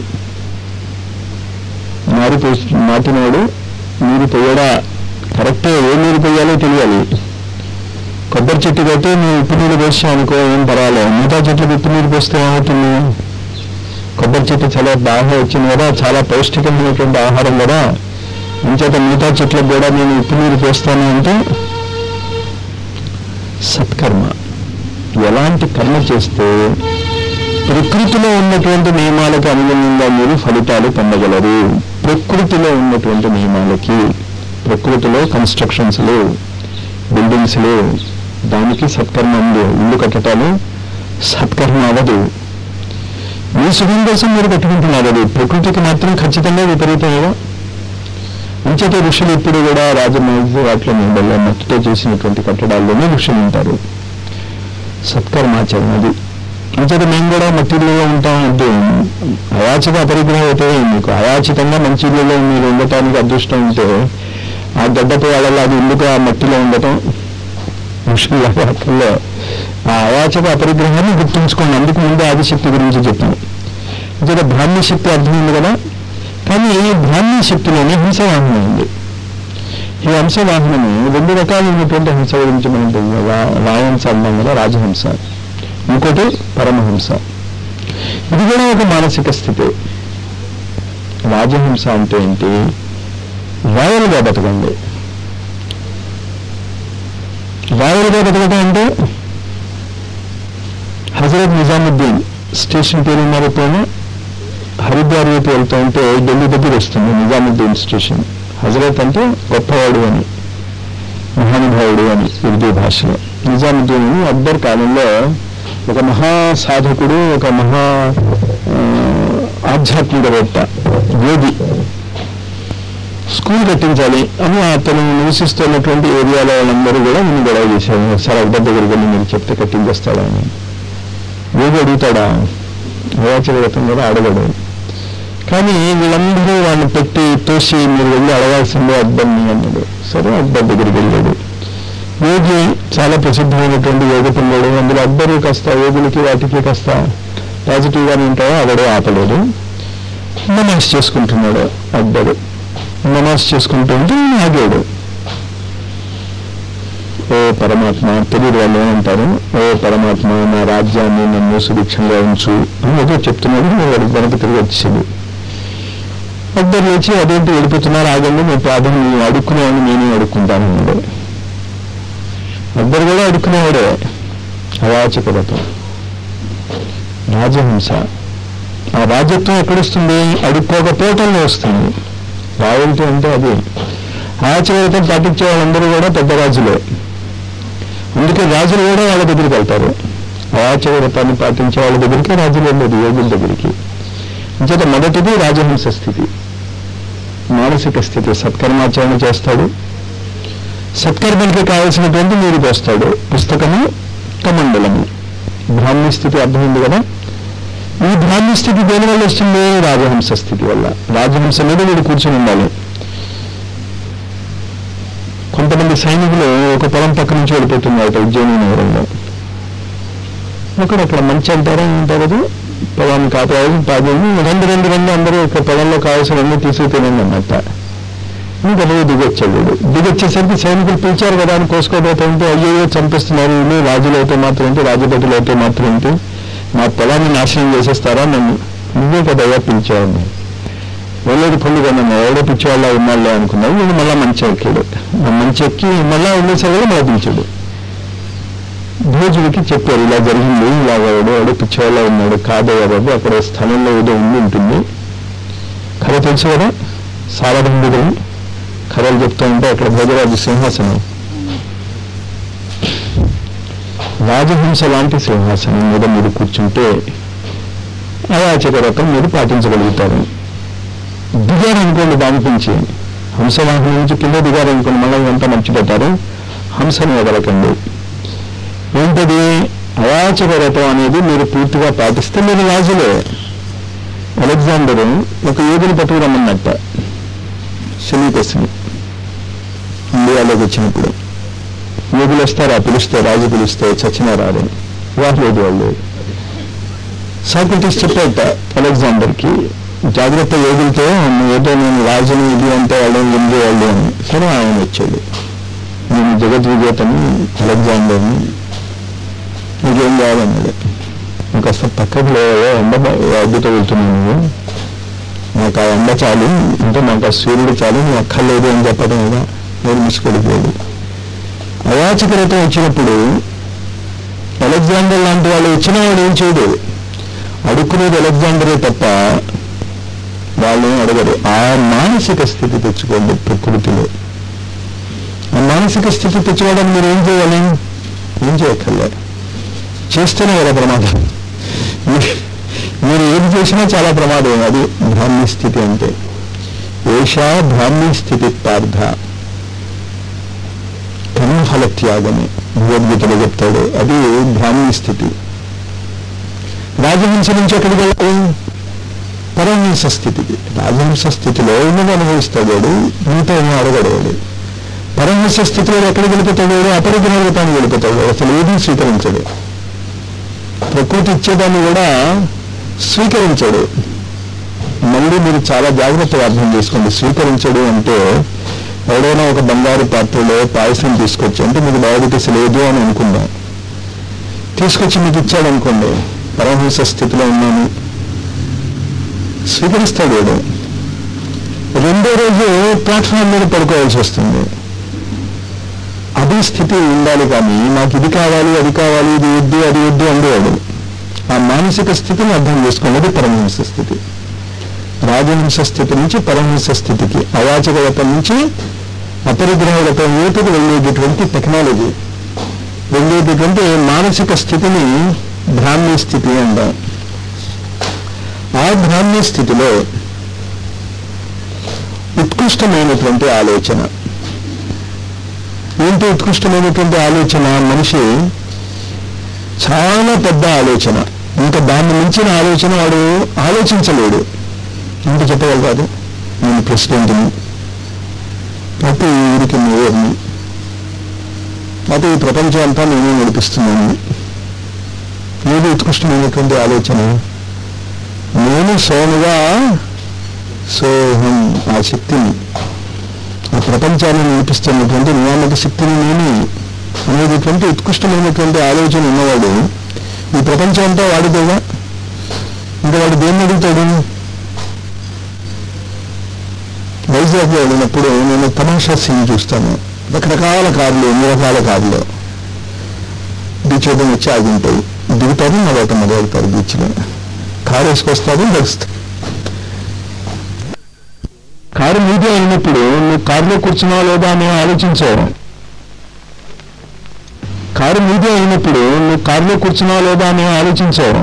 నారు పోసి నాటినవాడు నీరు పోయడా కరెక్టే ఏ నీరు పోయాలో తెలియాలి కొబ్బరి చెట్టుకి అయితే నువ్వు ఉప్పు నీరు పోసావు అనుకో ఏం పర్వాలేదు మిగతా చెట్లకు ఉప్పు నీరు పోస్తే ఏమవుతుంది కొబ్బరి చెట్టు చాలా బాగా వచ్చింది కదా చాలా పౌష్టికమైనటువంటి ఆహారం కదా ఇంచేత మిగతా చెట్లకు కూడా నేను ఉప్పు నీరు పోస్తాను అంటే సత్కర్మ ఎలాంటి కర్మ చేస్తే ప్రకృతిలో ఉన్నటువంటి నియమాలకు అనుగుణంగా మీరు ఫలితాలు పొందగలరు ప్రకృతిలో ఉన్నటువంటి నియమాలకి ప్రకృతిలో కన్స్ట్రక్షన్స్లు బిల్డింగ్స్లు దానికి సత్కర్మ ఉంది ఇల్లు కట్టటాలు సత్కర్మ అవ్వదు మీ సుఖం కోసం మీరు కట్టుకుంటున్నారు అది ప్రకృతికి మాత్రం ఖచ్చితంగా విపరీతంగా అంచేత ఋషులు ఇప్పుడు కూడా రాజమహేంద్ర వాటిలో నిండల్లో మట్టితో చేసినటువంటి కట్టడాల్లోనే ఋషులు ఉంటారు సత్కర్మాచరణ అది అంచేత మేము కూడా మట్టిలో ఉంటాం అంటే అయాచిత అపరిగ్రహం అయితే మీకు అయాచితంగా మంచి ఇళ్ళలో మీరు ఉండటానికి అదృష్టం ఉంటే ఆ గడ్డపై వాళ్ళ అది ఇల్లుగా ఆ మట్టిలో ఉండటం ఋషుల వాటిల్లో ఆ అయాచక అపరిగ్రహాన్ని గుర్తుంచుకోండి అందుకు ముందే ఆదిశక్తి గురించి చెప్పాను అంచేత బ్రాహ్మీ శక్తి అర్థమైంది కదా కానీ ఈ బ్రాహ్మీ శక్తిలోనే హింసవాహనం ఉంది ఈ హంసవాహనము రెండు రకాలైనటువంటి హింస గురించి మనం తెలుసు. రా- రాయహంస అన్నాం కదా రాజహంస ఇంకోటి పరమహంస ఇది కూడా ఒక మానసిక స్థితి రాజహంస అంటే ఏంటి రాయలుగా బతకండి రాయలుగా బతకటం అంటే హజరత్ నిజాముద్దీన్ స్టేషన్ పేరు మారిపోయినా హరిద్వార్ వైపు వెళ్తూ ఉంటే ఢిల్లీ దగ్గర వస్తుంది నిజాముద్దీన్ స్టేషన్ హజరత్ అంటే గొప్పవాడు అని మహానుభావుడు అని ఉర్దూ భాషలో నిజాముద్దీన్ అక్బర్ కాలంలో ఒక మహా సాధకుడు ఒక మహా ఆ, ఆధ్యాత్మికవేత్త యోగి స్కూల్ కట్టించాలి అని అతను నివసిస్తున్నటువంటి ఏరియాలో వాళ్ళందరూ కూడా నేను గొడవ చేశారు ఒకసారి అక్బర్ దగ్గరికి వెళ్ళి మీరు చెప్తే కట్టించేస్తాడా అని యోగి అడుగుతాడా అయాచకవ్రతం కూడా అడగడు కానీ వీళ్ళందరూ వాళ్ళని పెట్టి తోసి మీరు వెళ్ళి అడగాల్సిందే అక్బర్ని అన్నాడు సరే అక్బర్ దగ్గరికి వెళ్ళాడు యోగి చాలా ప్రసిద్ధమైనటువంటి యోగ పిల్లడు అందులో అక్బరు కాస్త యోగులకి వాటికి కాస్త పాజిటివ్గానే ఉంటాయో అతడు ఆపలేదు నమాజ్ చేసుకుంటున్నాడు అక్బరు నమాజ్ చేసుకుంటుంటే ఆగాడు ఓ పరమాత్మ తెలియదు వాళ్ళు ఏమంటారు ఓ పరమాత్మ నా రాజ్యాన్ని నన్ను సుభిక్షంగా ఉంచు అని ఏదో చెప్తున్నాడు వాడు వెనక తిరిగి వచ్చేది అక్బర్ లేచి అదేంటి వెళ్ళిపోతున్నారు ఆగండి మీ ప్రాధం నేను అడుక్కునేవాడిని నేనే అడుక్కుంటాను అన్నాడు అక్బర్ కూడా అడుక్కునేవాడే అవాచకరతం రాజహింస ఆ రాజ్యత్వం ఎక్కడొస్తుంది అడుక్కోకపోవటంలో వస్తుంది రాయల్టీ అంటే అది ఆచరణతో పాటించే వాళ్ళందరూ కూడా పెద్ద రాజులే అందుకే రాజులు కూడా వాళ్ళ దగ్గరికి వెళ్తారు ఆచరణతాన్ని పాటించే వాళ్ళ దగ్గరికి రాజులు వెళ్ళలేదు యోగుల దగ్గరికి అంచేత మొదటిది రాజహంస స్థితి మానసిక స్థితి సత్కర్మాచరణ చేస్తాడు సత్కర్మలకి కావలసినటువంటి నీరు పోస్తాడు పుస్తకము కమండలము బ్రాహ్మీ స్థితి అర్థమైంది కదా ఈ బ్రాహ్మీ స్థితి దేని వల్ల వస్తుంది రాజహంస స్థితి వల్ల రాజహంస మీద వీడు కూర్చొని ఉండాలి కొంతమంది సైనికులు ఒక పొలం పక్క నుంచి వెళ్ళిపోతున్నారు ఉజ్జయిని నగరంలో ఒకడు అక్కడ మంచి అంటారా అంటారు కదా పొలాన్ని కాపాడు పాదేమి రెండు రెండు రెండు అందరూ ఒక పొలంలో కావాల్సినవన్నీ తీసుకుపోయినండి అన్నమాట ఇంకా రోజు దిగొచ్చాడు వీడు. దిగొచ్చేసరికి సైనికులు పిలిచారు కదా అని కోసుకోబోతుంటే అయ్యో చంపిస్తున్నారు వీళ్ళు రాజులు అయితే మాత్రం ఏంటి రాజభటులు అయితే మాత్రం ఏంటి మా పొలాన్ని నాశనం చేసేస్తారా నన్ను నువ్వే కదా అయ్యా పిలిచావు వెళ్ళేది పొల్లు కదా నన్ను ఎవడో పిచ్చివాళ్ళ ఉన్నాళ్ళే అనుకున్నావు వీళ్ళు మళ్ళా మంచి ఎక్కాడు ఆ మంచి ఎక్కి మళ్ళా వెళ్ళేసరి కూడా మళ్ళీ పిలిచాడు భోజుడికి చెప్పారు ఇలా జరిగింది ఇలా వాడు వాడు పిచ్చివాళ్ళ ఉన్నాడు కాదయ్యా బాబు అక్కడ స్థలంలో ఏదో ఉండి ఉంటుంది కథ తెలుసు కదా సారబంధుడు కథలు చెప్తూ ఉంటే అక్కడ భోజరాజు సింహాసనం రాజహంస లాంటి సింహాసనం మీద మీరు కూర్చుంటే అయాచక రకం మీరు పాటించగలుగుతారు దిగారనుకోండి దాని నుంచి హంసవాహనం నుంచి కింద దిగారనుకోండి మళ్ళీ ఎంత మర్చిపెట్టారు హంసను వదలకండి ఏంటది అయాచక రథం అనేది మీరు పూర్తిగా పాటిస్తే మీరు రాజులే అలెగ్జాండరు ఒక యోగిని పట్టుకురమ్మన్నట్ట సెలీపస్ని ఇండియాలోకి వచ్చినప్పుడు యోగులు వస్తారా పిలిస్తే రాజు పిలిస్తే చచ్చిన రారు వాహలేదు వాళ్ళు సాక్రటీస్ చెప్పేట అలెగ్జాండర్కి జాగ్రత్త యోగులతో నువ్వు ఏదో నేను రాజుని ఇది అంటే వాళ్ళు ఎందు వాళ్ళు అని సరే ఆయన వచ్చాడు నేను జగద్విజేతని అలెగ్జాండర్ని నీకేం కావాలన్నాడు నువ్వు కాస్త పక్కకు లేవో ఎండ అడ్డుతో వెళ్తున్నావు నువ్వు నాకు ఆ ఎండ చాలు అంటే నాకు ఆ సూర్యుడు చాలు నువ్వు అక్కర్లేదు అని చెప్పడం కదా నేను ముసుకొడిపోయాడు అయాచకరతం వచ్చినప్పుడు అలెగ్జాండర్ లాంటి వాళ్ళు వచ్చిన వాడు ఏం చేయడు అడుక్కునేది అలెగ్జాండరే తప్ప వాళ్ళు అడగరు ఆ మానసిక స్థితి తెచ్చుకోండి ప్రకృతిలో ఆ మానసిక స్థితి తెచ్చుకోవడం మీరు ఏం చేయాలి ఏం చేయక్కర్లే చేస్తేనే కదా ప్రమాదం మీ- మీరు ఏది చేసినా చాలా ప్రమాదం అది బ్రాహ్మీ స్థితి అంటే ఏషా బ్రాహ్మీ స్థితి పార్థ కర్మఫల త్యాగమే భగవద్గీతలో చెప్తాడు అది బ్రాహ్మీ స్థితి రాజహంస నుంచి ఎక్కడికి వెళ్ళాలి పరమహంస స్థితికి రాజహంస స్థితిలో ఉన్నది అనుభవిస్తాడు వాడు మిగతా ఏమో అడగడు వాడు పరమహంస స్థితిలో ఎక్కడికి వెళ్ళిపోతాడు వాడు అపరిగ్రహతానికి వెళ్ళిపోతాడు వాడు. అసలు ఏది స్వీకరించడు ప్రకృతి ఇచ్చేదాన్ని కూడా స్వీకరించడు మళ్ళీ మీరు చాలా జాగ్రత్తగా అర్థం చేసుకోండి స్వీకరించడు అంటే ఎవడైనా ఒక బంగారు పాత్రలో పాయసం తీసుకొచ్చి అంటే మీకు డయాబెటీస్ లేదు అని అనుకుందాం తీసుకొచ్చి మీకు ఇచ్చాడు అనుకోండి పరమహంస స్థితిలో ఉన్నాను స్వీకరిస్తాడు వాడు రెండో రోజు ప్లాట్ఫామ్ మీద పడుకోవాల్సి వస్తుంది అది స్థితి ఉండాలి కానీ నాకు ఇది కావాలి అది కావాలి ఇది వద్దు అది వద్దు అందేవాడు ఆ మానసిక స్థితిని అర్థం చేసుకోండి పరమహంస స్థితి రాజహంస స్థితి నుంచి పరమహంస స్థితికి అవాచకవతం నుంచి అపరిగ్రహవతం వైపుకు వెళ్ళేటటువంటి టెక్నాలజీ వెళ్ళేటటువంటి మానసిక స్థితిని బ్రాహ్మీ స్థితి అంటాం ఆ బ్రాహ్మీ స్థితిలో ఉత్కృష్టమైనటువంటి ఆలోచన ఏంటి ఉత్కృష్టమైనటువంటి ఆలోచన మనిషి చాలా పెద్ద ఆలోచన ఇంకా దాన్ని మించిన ఆలోచన వాడు ఆలోచించలేడు ఇంత చెప్పగలుగుతాడు నేను ప్రెసిడెంట్ని ప్రతి ఊరికి మేయర్ని అయితే ఈ ప్రపంచం అంతా నేనే నడిపిస్తున్నాను ఏది ఉత్కృష్టమైనటువంటి ఆలోచన నేను సోముగా సోహం ఆ శక్తిని ఆ ప్రపంచాన్ని నడిపిస్తున్నటువంటి నియామక శక్తిని నేను అనేటటువంటి ఉత్కృష్టమైనటువంటి ఆలోచన ఉన్నవాడు ఈ ప్రపంచం అంతా వాడిదేగా ఇంకా వాడు దేన్ని అడుగుతాడు వైజాగ్లో వెళ్ళినప్పుడు నేను తమాషా సీన్ చూస్తాను రకరకాల కార్లు ఎన్ని రకాల కార్లు బీచ్ వద్ద వచ్చి ఆగి ఉంటాయి దిగుతారు మొదట మొదలెడతారు బీచ్లో కారు వేసుకొస్తారు నడుస్తారు కారు మీదే అయినప్పుడు నువ్వు కారులో కూర్చున్నావా లేదా అని ఆలోచించావు కారు మీదే అయినప్పుడు నువ్వు కారులో కూర్చున్నావా లేదా అని ఆలోచించావు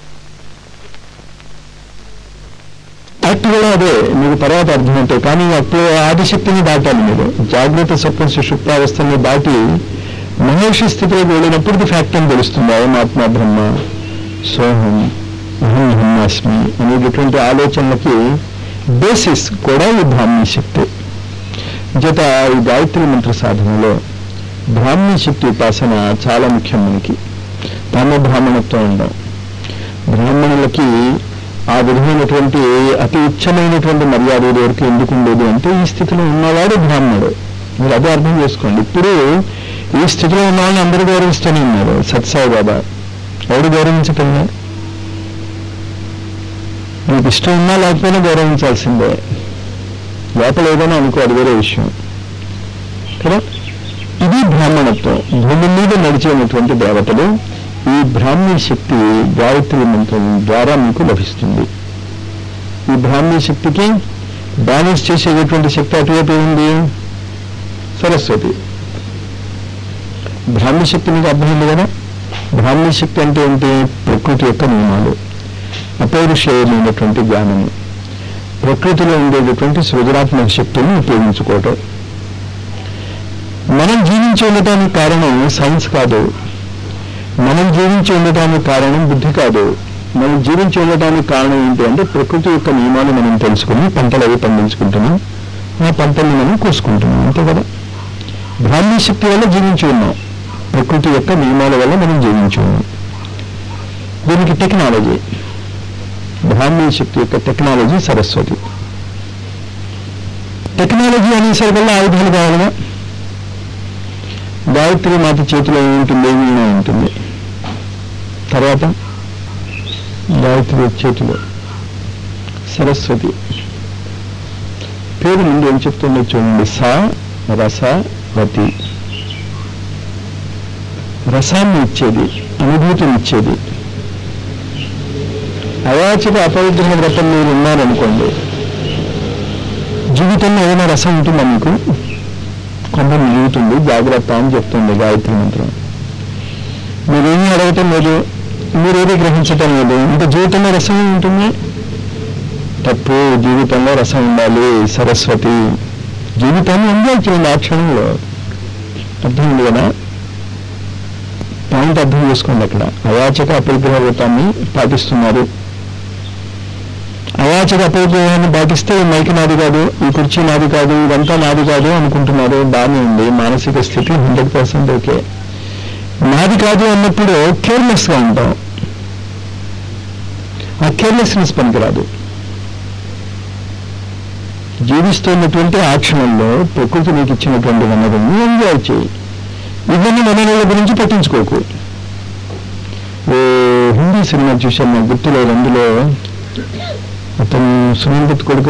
యాక్ట్ కూడా అదే మీకు తర్వాత అర్థమవుతాయి కానీ అప్పుడు ఆదిశక్తిని దాటాలి మీరు జాగ్రత్త స్వప్న సుషుప్తావస్థని దాటి మహేషి స్థితిలోకి వెళ్ళినప్పుడు ఇది ఫ్యాక్ట్ అని తెలుస్తుంది అయం ఆత్మ బ్రహ్మ సోహం అహం బ్రహ్మాస్మి అనేటటువంటి ఆలోచనలకి బేసిస్ కూడా ఈ బ్రాహ్మీ శక్తి జత ఈ గాయత్రి మంత్ర సాధనలో బ్రాహ్మీ శక్తి ఉపాసన చాలా ముఖ్యం మనకి బ్రహ్మ బ్రాహ్మణత్వం ఉండడం బ్రాహ్మణులకి ఆ విధమైనటువంటి అతి ఉచ్చమైనటువంటి మర్యాద వరకు ఎందుకు ఉండేది అంటే ఈ స్థితిలో ఉన్నవాడు బ్రాహ్మణుడు మీరు అదే అర్థం చేసుకోండి ఇప్పుడు ఈ స్థితిలో ఉన్న వాళ్ళని అందరూ గౌరవిస్తూనే ఉన్నారు సత్సాయి బాబా ఎవడు గౌరవించటంలే మీకు ఇష్టం ఉన్నా లేకపోయినా గౌరవించాల్సిందే లోపల ఏదైనా అనుకో అది వేరే విషయం కదా ఇది బ్రాహ్మణత్వం భూమి మీద నడిచేటువంటి దేవతలు ఈ బ్రాహ్మీ శక్తి గాయత్రి మంత్రం ద్వారా మీకు లభిస్తుంది ఈ బ్రాహ్మీ శక్తికి బ్యాలెన్స్ చేసేటటువంటి శక్తి అటువైపు ఉంది సరస్వతి బ్రాహ్మీ శక్తి మీకు అర్థమైంది కదా బ్రాహ్మీ శక్తి అంటే ఏంటి ప్రకృతి యొక్క నియమాలు అపౌరుషేయమైనటువంటి జ్ఞానము ప్రకృతిలో ఉండేటటువంటి సృజనాత్మక శక్తిని ఉపయోగించుకోవటం మనం జీవించి ఉండటానికి కారణం సైన్స్ కాదు మనం జీవించి ఉండటానికి కారణం బుద్ధి కాదు మనం జీవించి ఉండటానికి కారణం ఏంటి అంటే ప్రకృతి యొక్క నియమాలు మనం తెలుసుకుని పంటలు అవి పండించుకుంటున్నాం ఆ పంటల్ని మనం కోసుకుంటున్నాం అంతే కదా బ్రాహ్మీ శక్తి వల్ల జీవించి ఉన్నాం ప్రకృతి యొక్క నియమాల వల్ల మనం జీవించి ఉన్నాం దీనికి టెక్నాలజీ బ్రాహ్మీ శక్తి యొక్క టెక్నాలజీ సరస్వతి టెక్నాలజీ అనేసరికల్లా ఆయుధాలు కావాలిగా గాయత్రి మాత చేతిలో ఏముంటుంది వీణ ఉంటుంది తర్వాత గాయత్రి చేతిలో సరస్వతి పేరు ముందు ఏం చెప్తుందో చూడండి సా రసవతి రసాన్ని ఇచ్చేది అనుభూతిని ఇచ్చేది అయాచిత అపవిగ్రహ వ్రతం మీరు ఉన్నారనుకోండి జీవితంలో ఏదైనా రసం ఉంటుందా మీకు కొంత మిగులుతుంది జాగ్రత్త అని చెప్తుంది గాయత్రి మంత్రం మీరేమీ అడగటం లేదు మీరేది గ్రహించటం లేదు ఇంకా జీవితంలో రసం ఉంటుంది తప్పు జీవితంలో రసం ఉండాలి సరస్వతి జీవితాన్ని ఎంజాయ్ చేయండి ఆ క్షణంలో అర్థమైంది కదా పాయింట్ అర్థం చేసుకోండి అక్కడ అయాచక అపరిగ్రహ వ్రతాన్ని పాటిస్తున్నారు అయాచక అపరిగ్రహాన్ని పాటిస్తే ఈ మైక్ నాది కాదు ఈ కుర్చీ నాది కాదు ఇదంతా నాది కాదు అనుకుంటున్నారు బాగానే ఉంది మానసిక స్థితి హండ్రెడ్ పర్సెంట్ ఓకే నాది కాదు అన్నప్పుడు కేర్లెస్గా ఉంటాం ఆ కేర్లెస్నెస్ పనికిరాదు జీవిస్తున్నటువంటి ఆ క్షణంలో ప్రకృతి నీకు ఇచ్చినటువంటి వనరుల్ని ఎంజాయ్ చేయి ఇవన్నీ వనరుల గురించి పట్టించుకోకు ఓ హిందీ సినిమా చూశాను నాకు గుర్తులేదు అందులో అతను సునీల్ దత్ కొడుకు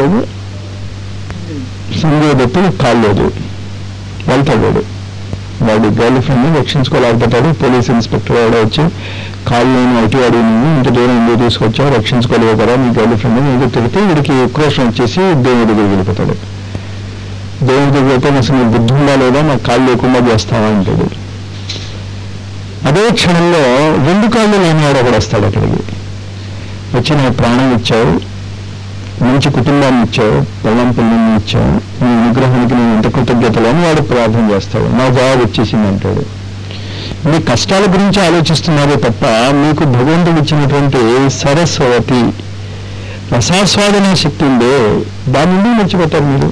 సంజయ్ దత్ కాలేదు వెళ్తాడు వాడు గర్ల్ ఫ్రెండ్ని రక్షించుకోలేకపోతాడు పోలీస్ ఇన్స్పెక్టర్ వాడు వచ్చి కాళ్ళు నేను అటు వాడి నువ్వు ఇంత దూరం ఎందుకు తీసుకొచ్చావు రక్షించుకోలేవు కదా నీ గర్ల్ ఫ్రెండ్ ఏదో తిడితే వీడికి ఉక్రోషం వచ్చేసి దేవుడి దగ్గరికి వెళ్ళిపోతాడు దేవుడి దగ్గర అయితే అసలు నీ బుద్ధి ఉందా లేదా నాకు కాళ్ళు లేకుండా చేస్తావా అంటాడు అదే క్షణంలో రెండు కాళ్ళు లేనివాడు ఒకడు వస్తాడు అక్కడికి వచ్చి నాకు ప్రాణం ఇచ్చావు మంచి కుటుంబాన్ని ఇచ్చావు పొలం పిల్లల్ని ఇచ్చావు నీ అనుగ్రహానికి నేను ఎంత కృతజ్ఞతలు అని వాడు ప్రార్థన చేస్తాడు నా జవాబు వచ్చేసింది అంటాడు మీ కష్టాల గురించి ఆలోచిస్తున్నారే తప్ప మీకు భగవంతుడు ఇచ్చినటువంటి సరస్వతి రసాస్వాదన శక్తి ఉందే దాని నుండి మర్చిపోతారు మీరు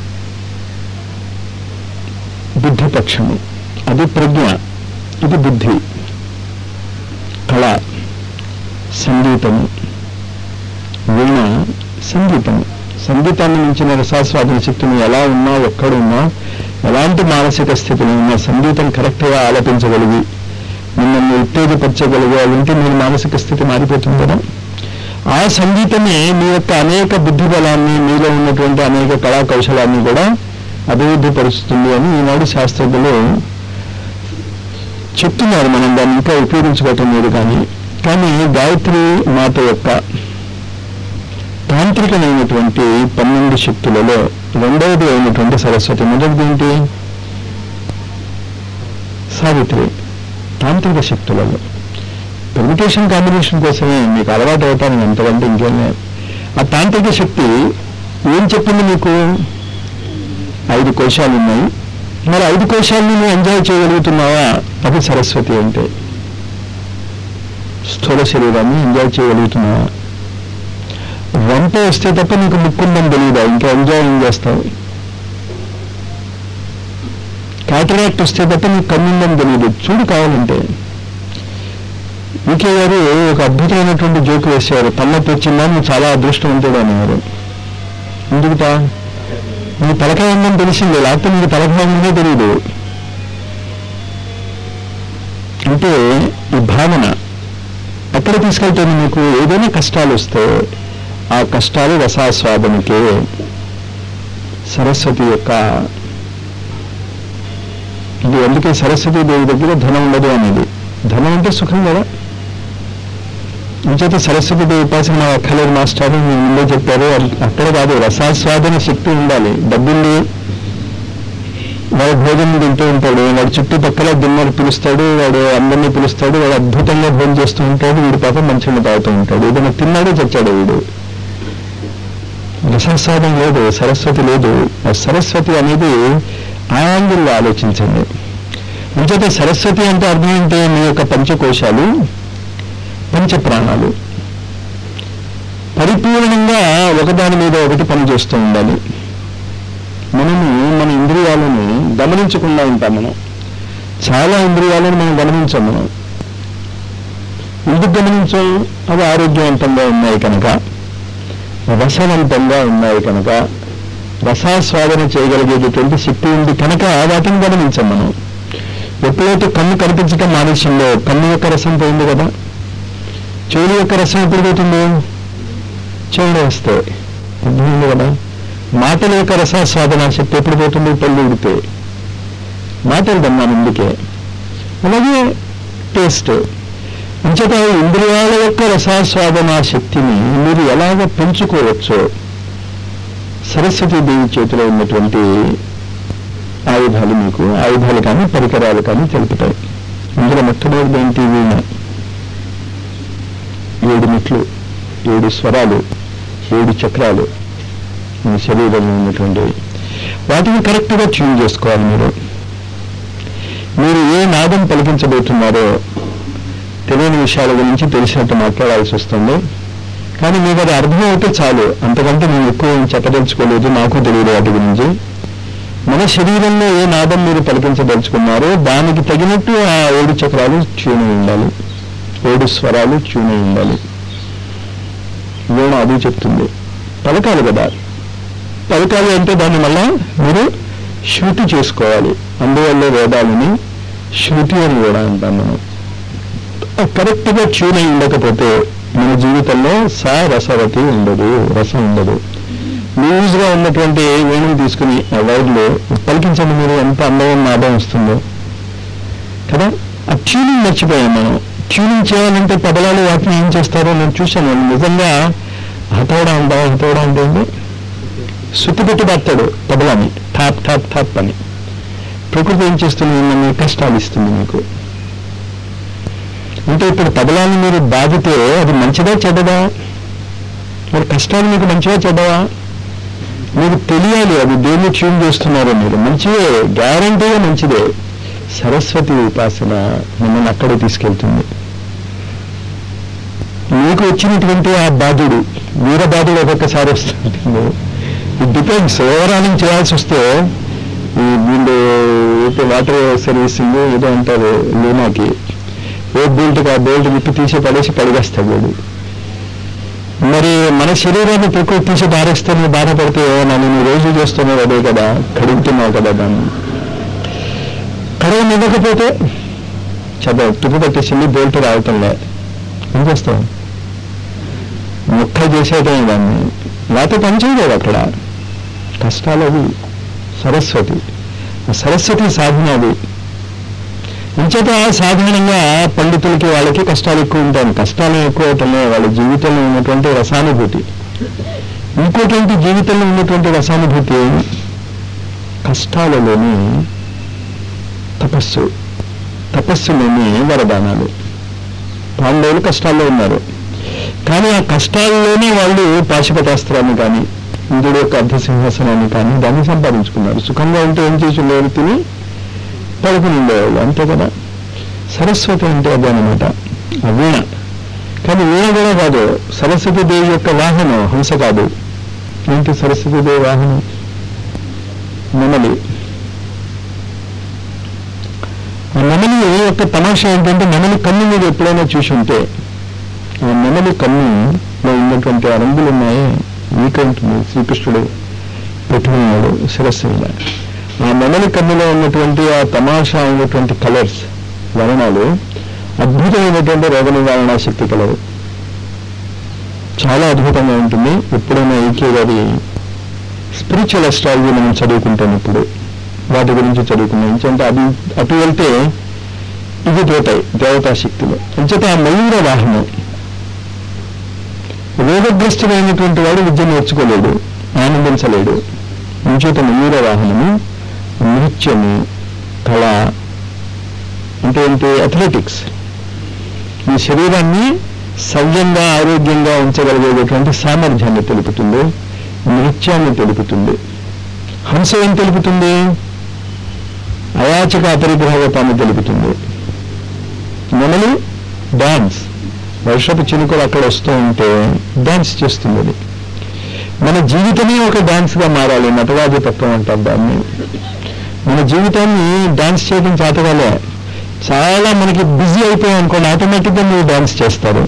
బుద్ధి పక్షము అది ప్రజ్ఞ ఇది బుద్ధి కళ సంగీతము వీణ సంగీతము సంగీతాన్ని మించిన రసాస్వాదన శక్తిని ఎలా ఉన్నా ఎక్కడున్నా ఎలాంటి మానసిక స్థితిని ఉన్నా సంగీతం కరెక్ట్గా ఆలపించగలిగి మిమ్మల్ని ఉత్తేజపరచగలిగాలంటే మీ మానసిక స్థితి మారిపోతుంది కదా ఆ సంగీతమే మీ యొక్క అనేక బుద్ధి బలాన్ని మీలో ఉన్నటువంటి అనేక కళా కౌశలాన్ని కూడా అభివృద్ధి పరుస్తుంది అని ఈనాడు శాస్త్రజ్ఞులు చెప్తున్నారు మనం దాన్ని ఇంకా ఉపయోగించుకోవటం లేదు కానీ కానీ గాయత్రి మాత యొక్క తాంత్రికమైనటువంటి పన్నెండు శక్తులలో రెండవది అయినటువంటి సరస్వతి మొదటిది ఏంటి సావిత్రి తాంత్రిక శక్తులలో పెర్మిటేషన్ కాంబినేషన్ కోసమే మీకు అలవాటు అవుతాను అంతకంటే ఇంకేం లేదు ఆ తాంత్రిక శక్తి ఏం చెప్పింది మీకు ఐదు కోశాలు ఉన్నాయి మరి ఐదు కోశాలను నువ్వు ఎంజాయ్ చేయగలుగుతున్నావా అది సరస్వతి అంటే స్థూల శరీరాన్ని ఎంజాయ్ చేయగలుగుతున్నావా వంట వస్తే తప్ప నీకు ముక్కుందని తెలియదా ఇంకా ఎంజాయ్ ఏం చేస్తావు క్యాటరాక్ట్ వస్తే తప్ప నీకు కన్నుందని తెలియదు చూడు కావాలంటే ఈకే గారు ఒక అద్భుతమైనటువంటి జోక్ వేసేవారు తలనొప్పి వచ్చిందా నువ్వు చాలా అదృష్టవంతుడు అనేవారు ఎందుకుటా నీ తలకాయ ఉందని తెలిసిందే లేకపోతే నీకు తలకాయ ఉందే తెలియదు అంటే ఈ భావన ఎక్కడ తీసుకెళ్తుంది మీకు ఏదైనా కష్టాలు వస్తే ఆ కష్టాలు రసాస్వాదనకే సరస్వతి యొక్క ఇది అందుకే సరస్వతి దేవి దగ్గర ధనం ఉండదు అనేది ధనం అంటే సుఖం కదా ఇంచేత సరస్వతి దేవి ఉపాసన మా అక్కలేరు మాస్టర్ మీరు ముందే చెప్పారు అది అక్కడ కాదు రసాస్వాదన శక్తి ఉండాలి డబ్బుంది వాడు భోజనం తింటూ ఉంటాడు వాడు చుట్టుపక్కల డిన్నర్ పిలుస్తాడు వాడు అందరినీ పిలుస్తాడు వాడు అద్భుతంగా భోజనం చేస్తూ ఉంటాడు వీడు పాపం మంచిగా తాగుతూ ఉంటాడు ఏదైనా తిన్నాడే చచ్చాడు వీడు రసాస్వాదం లేదు సరస్వతి లేదు ఆ సరస్వతి అనేది ఆ యాంగిల్లో ఆలోచించండి అంచేత సరస్వతి అంటే అర్థం ఏంటి మీ యొక్క పంచకోశాలు పంచ ప్రాణాలు పరిపూర్ణంగా ఒకదాని మీద ఒకటి పనిచేస్తూ ఉండాలి మనము మన ఇంద్రియాలను గమనించకుండా ఉంటాం మనం చాలా ఇంద్రియాలను మనం గమనించాం మనం ఎందుకు గమనించాం అవి ఆరోగ్యవంతంగా ఉన్నాయి కనుక రసవంతంగా ఉన్నాయి కనుక రసాస్వాదన చేయగలిగేటటువంటి శక్తి ఉంది కనుక వాటిని గమనించాం మనం ఎప్పుడైతే కన్ను కనిపించడం మానేసిందో కన్ను యొక్క రసం పోయింది కదా చెవుల యొక్క రసం ఎప్పుడు పోతుంది చెవులు వస్తే అర్థమైంది కదా మాటల యొక్క రసాస్వాదన శక్తి ఎప్పుడు పోతుంది పళ్ళు ఉడితే మాటలు దమ్మా ముందుకే అలాగే టేస్ట్ అంచేత ఇంద్రియాల యొక్క రసాస్వాదన శక్తిని మీరు ఎలాగ పెంచుకోవచ్చో సరస్వతీ దేవి చేతిలో ఉన్నటువంటి ఆయుధాలు మీకు ఆయుధాలు కానీ పరికరాలు కానీ తెలుపుతాయి ఇందులో మొట్టమొదటి ఏంటి వీణ ఏడు మెట్లు ఏడు స్వరాలు ఏడు చక్రాలు మీ శరీరంలో ఉన్నటువంటివి వాటిని కరెక్ట్గా ట్యూన్ చేసుకోవాలి మీరు మీరు ఏ నాదం పలికించబోతున్నారో తెలియని విషయాల గురించి తెలిసినట్టు మాట్లాడాల్సి వస్తుంది కానీ మీకు అది అర్థం అయితే చాలు అంతకంటే నేను ఎక్కువ ఏం చెప్పదలుచుకోలేదు నాకు తెలియదు వాటి గురించి మన శరీరంలో ఏ నాదం మీరు పలికించదలుచుకున్నారో దానికి తగినట్టు ఆ ఏడు చక్రాలు ట్యూన్ అయి ఉండాలి ఏడు స్వరాలు ట్యూన్ అయి ఉండాలి వీణ అది చెప్తుంది పలకాలి కదా పలకాలి అంటే దాన్ని మళ్ళా మీరు శృతి చేసుకోవాలి అందువల్ల వేదాలని శృతి అని కూడా అంటాం మనం కరెక్ట్గా ట్యూన్ అయి ఉండకపోతే మన జీవితంలో సా రసవతి ఉండదు రసం ఉండదు లూజ్గా ఉన్నటువంటి వేణుని తీసుకుని ఆ వైర్లు పలికించండి మీరు ఎంత అందమైన నాదం వస్తుందో కదా ఆ ట్యూనింగ్ మర్చిపోయాం మనం ట్యూనింగ్ చేయాలంటే తబలాలు వాటిని ఏం చేస్తారో నేను చూశాను నిజంగా హతోడా అంటా హతోడా అంటే ఏంటి సుత్తి పెట్టి పడతాడు తబలాని టాప్ టాప్ టాప్ అని ప్రకృతి ఏం చేస్తుంది మిమ్మల్ని కష్టాలు ఇస్తుంది మీకు అంటే ఇప్పుడు తబలాన్ని మీరు బాధితే అది మంచిదా చెడ్డదా మరి కష్టాలు మీకు మంచిగా చెడ్డవా మీకు తెలియాలి అది దేన్ని ట్యూన్ చేస్తున్నారో మీరు మంచిదే గ్యారంటీగా మంచిదే సరస్వతి ఉపాసన మిమ్మల్ని అక్కడే తీసుకెళ్తుంది మీకు వచ్చినటువంటి ఆ బాధుడు వీర బాధుడు ఒక్కొక్కసారి వస్తుంటుంది ఇట్ డిపెండ్స్ ఓవరాలింగ్ చేయాల్సి వస్తే ఈ వీళ్ళు అయితే వాటర్ సర్వీసింగ్ ఏదో అంటారు లూనాకి ఏ బోల్ట్కి ఆ బోల్ట్ విప్పి తీసి పడేసి పడిగేస్తాడు వీడు మరి మన శరీరాన్ని ఎక్కువ తీసి బారేస్తే నువ్వు బాధపడితే నన్ను నువ్వు రోజు చేస్తున్నావు అదే కదా కడుగుతున్నావు కదా దాన్ని కడవ ఇవ్వకపోతే చదవ తుప్పు పట్టేసింది బోల్ట్ రావటంలే ఏం చేస్తావు ముక్క చేసేయటం దాన్ని లేకపోతే పని చేయలేదు అక్కడ కష్టాలు అవి సరస్వతి ఆ సరస్వతి సాధన అది ఇంచేత సాధారణంగా పండితులకి వాళ్ళకి కష్టాలు ఎక్కువ ఉంటాయి కష్టాలు ఎక్కువ అవటమే వాళ్ళ జీవితంలో ఉన్నటువంటి రసానుభూతి ఇంకోటి జీవితంలో ఉన్నటువంటి రసానుభూతి కష్టాలలోని తపస్సు తపస్సులోని వరదానాలు పాండవులు కష్టాల్లో ఉన్నారు కానీ ఆ కష్టాల్లోనే వాళ్ళు పాశుపతాస్త్రాన్ని కానీ ఇంద్రుడు యొక్క అర్ధసింహాసనాన్ని కానీ దాన్ని సంపాదించుకున్నారు సుఖంగా ఉంటే ఏం చేసి ఉండేవారు తిని పడుకుని ఉండేవాళ్ళు అంతే కదా సరస్వతి అంటే అదే అనమాట ఆ వీణ కానీ వీణ కూడా కాదు సరస్వతి దేవి యొక్క వాహనం హంస కాదు ఏంటి సరస్వతి దేవి వాహనం నెమలి ఆ నెమలి యొక్క తమాషా ఏంటంటే నెమలి కన్ను మీరు ఎప్పుడైనా చూసి ఉంటే ఆ నెమలి కన్నులో ఉన్నటువంటి ఆ రంగులు ఉన్నాయి వీక ఉంటుంది శ్రీకృష్ణుడు పెట్టుకున్నాడు శిరస్సు మీద ఆ నెమలి కన్నులో ఉన్నటువంటి ఆ తమాషా అయినటువంటి కలర్స్ వర్ణాలు అద్భుతమైనటువంటి రోగ నివారణ శక్తి కలరు చాలా అద్భుతంగా ఉంటుంది ఎప్పుడైనా ఈకే గారి స్పిరిచువల్ అస్ట్రాలజీ మనం చదువుకుంటాం ఇప్పుడు వాటి గురించి చదువుకున్నాం ఎందుకంటే అది అటు వెళ్తే ఇది పోతాయి దేవతా శక్తులు అంచేత ఆ మయూర వాహనం రోగగ్రస్తుడైనటువంటి వాడు విద్య నేర్చుకోలేడు ఆనందించలేడు అంచేత మయూర వాహనము నృత్యము కళ అంటే ఏంటి అథ్లెటిక్స్ ఈ శరీరాన్ని సవ్యంగా ఆరోగ్యంగా ఉంచగలిగేటటువంటి సామర్థ్యాన్ని తెలుపుతుంది నృత్యాన్ని తెలుపుతుంది హంస ఏం తెలుపుతుంది అయాచక అపరిగ్రహవతాన్ని తెలుపుతుంది నెమలి డాన్స్ వర్షపు చినుకులు అక్కడ వస్తూ ఉంటే డాన్స్ చేస్తుంది అది మన జీవితమే ఒక డాన్స్గా మారాలి నటరాజు తత్వం అంటారు దాన్ని మన జీవితాన్ని డాన్స్ చేయడం చేతగాలే చాలా మనకి బిజీ అయిపోయాం అనుకోండి ఆటోమేటిక్గా మీరు డాన్స్ చేస్తారు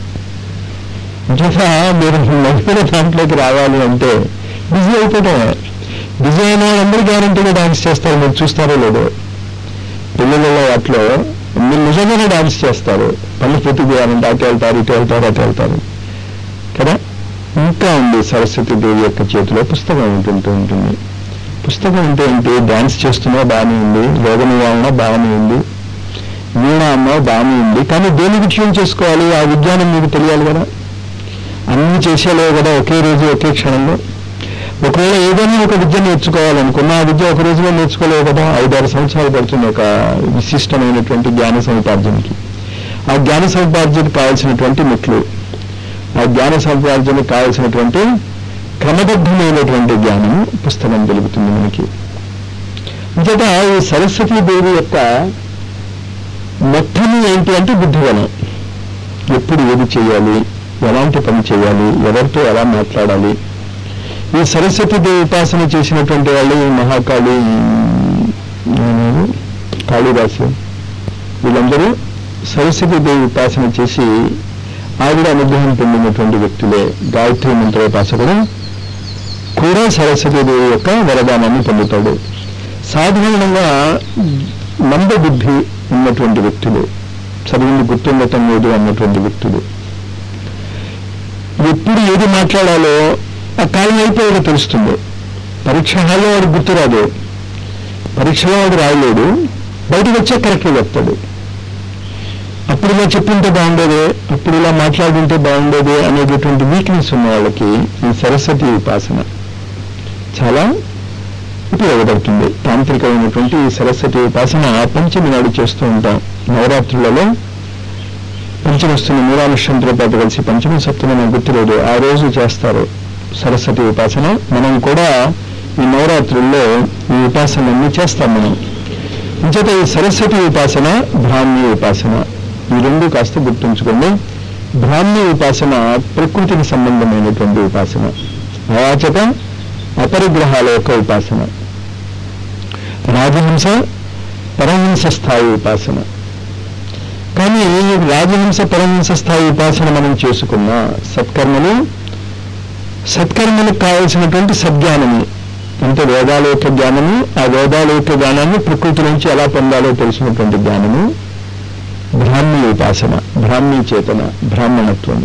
ఇంకా మీరు నడిపిన దాంట్లోకి రావాలి అంటే బిజీ అయిపోవటమే బిజీ అయిన వాళ్ళందరూ గ్యారంటీగా డాన్స్ చేస్తారు మీరు చూస్తారో లేదో పిల్లలలో వాటిలో మీరు నిజంగానే డాన్స్ చేస్తారు పళ్ళు పూర్తి చేయాలంటే అటు వెళ్తారు ఇటు వెళ్తారు అటు వెళ్తారు కదా ఇంకా ఉంది సరస్వతి దేవి యొక్క చేతిలో పుస్తకం ఉంటుంటూ ఉంటుంది పుస్తకం అంటే ఏంటి డాన్స్ చేస్తున్నా బాగానే ఉంది రోగ నివారణ బాగానే ఉంది వీణ అమ్మ బాగానే ఉంది కానీ దేనికి ట్యూన్ చేసుకోవాలి ఆ విజ్ఞానం మీకు తెలియాలి కదా అన్నీ చేసేలేవు కదా ఒకే రోజు ఒకే క్షణంలో ఒకవేళ ఏదైనా ఒక విద్య నేర్చుకోవాలనుకున్నా ఆ విద్య ఒక రోజులో నేర్చుకోలేవు కదా ఐదారు సంవత్సరాలు పడుతుంది ఒక విశిష్టమైనటువంటి జ్ఞాన సముపార్జనకి ఆ జ్ఞాన సముపార్జనకి కావాల్సినటువంటి మెట్లు ఆ జ్ఞాన సముపార్జనకి కావాల్సినటువంటి క్రమబద్ధమైనటువంటి జ్ఞానం పుస్తకం తెలుపుతుంది మనకి అంతటా ఈ సరస్వతీ దేవి యొక్క మొత్తము ఏంటి అంటే బుద్ధిబలం ఎప్పుడు ఏది చేయాలి ఎలాంటి పని చేయాలి ఎవరితో ఎలా మాట్లాడాలి ఈ సరస్వతి దేవి ఉపాసన చేసినటువంటి వాళ్ళు ఈ మహాకాళి ఏమన్నారు? కాళిదాసు వీళ్ళందరూ సరస్వతి దేవి ఉపాసన చేసి ఆవిడ అనుగ్రహం పొందినటువంటి వ్యక్తులే గాయత్రి మంత్రోపాసకుడు కూడా సరస్వతి దేవి యొక్క వరదానాన్ని పొందుతాడు సాధారణంగా మందబుద్ధి ఉన్నటువంటి వ్యక్తులు చదివింది గుర్తుండటం లేదు అన్నటువంటి వ్యక్తులు ఎప్పుడు ఏది మాట్లాడాలో ఆ కాలం అయిపోయాక తెలుస్తుంది పరీక్ష హాల్లో వాడు గుర్తురాదు పరీక్షలో వాడు రాయలేడు బయటకు వచ్చే కరెక్ట్గా చెప్తాడు అప్పుడు ఇలా చెప్పింటే బాగుండేది అప్పుడు ఇలా మాట్లాడుంటే బాగుండేది అనేటటువంటి వీక్నెస్ ఉన్న వాళ్ళకి ఈ సరస్వతి ఉపాసన చాలా ఉపయోగపడుతుంది తాంత్రికమైనటువంటి ఈ సరస్వతి ఉపాసన పంచమి నాడు చేస్తూ ఉంటాం నవరాత్రులలో పంచమస్తుని మూలానుష్యంతో పాటు కలిసి పంచమ సప్తమి గుర్తులేదు ఆ రోజు చేస్తారు సరస్వతి ఉపాసన మనం కూడా ఈ నవరాత్రుల్లో ఈ ఉపాసనలన్నీ చేస్తాం మనం అంచేత ఈ సరస్వతి ఉపాసన బ్రాహ్మీ ఉపాసన ఈ రెండు కాస్త గుర్తుంచుకోండి బ్రాహ్మీ ఉపాసన ప్రకృతికి సంబంధమైనటువంటి ఉపాసన అవాచక అపరిగ్రహాల యొక్క ఉపాసన రాజహంస పరమహంస స్థాయి ఉపాసన కానీ రాజహంస పరమహంస స్థాయి ఉపాసన మనం చేసుకున్న సత్కర్మలు సత్కర్మలకు కావలసినటువంటి సద్జ్ఞానము అంటే వేదాల యొక్క జ్ఞానము ఆ వేదాల యొక్క జ్ఞానాన్ని ప్రకృతి నుంచి ఎలా పొందాలో తెలిసినటువంటి జ్ఞానము బ్రాహ్మీ ఉపాసన బ్రాహ్మీ చేతన బ్రాహ్మణత్వం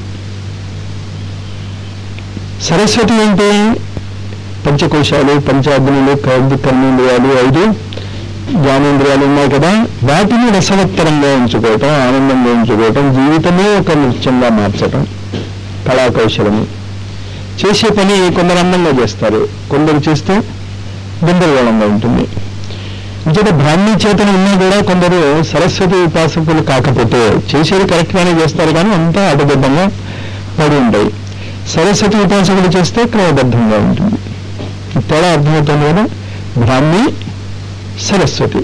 సరస్వతి అంటే పంచకోశాలు పంచాగ్నులు కర్మ కర్మేంద్రియాలు ఐదు జ్ఞానేంద్రియాలు ఉన్నాయి కదా వాటిని రసవత్తరంగా ఉంచుకోవటం ఆనందంగా ఉంచుకోవటం జీవితమే ఒక నృత్యంగా మార్చటం కళాకౌశలము చేసే పని కొందరు అందంగా చేస్తారు కొందరు చేస్తే గందరగోళంగా ఉంటుంది ఇంకేత బ్రాహ్మీ చేతన ఉన్నా కూడా కొందరు సరస్వతి ఉపాసకులు కాకపోతే చేసేది కరెక్ట్గానే చేస్తారు కానీ అంతా అడ్డబద్ధంగా పడి ఉంటాయి సరస్వతి ఉపాసకులు చేస్తే క్రమబద్ధంగా ఉంటుంది ఈ తేడా అర్థమవుతుంది కదా బ్రాహ్మీ సరస్వతి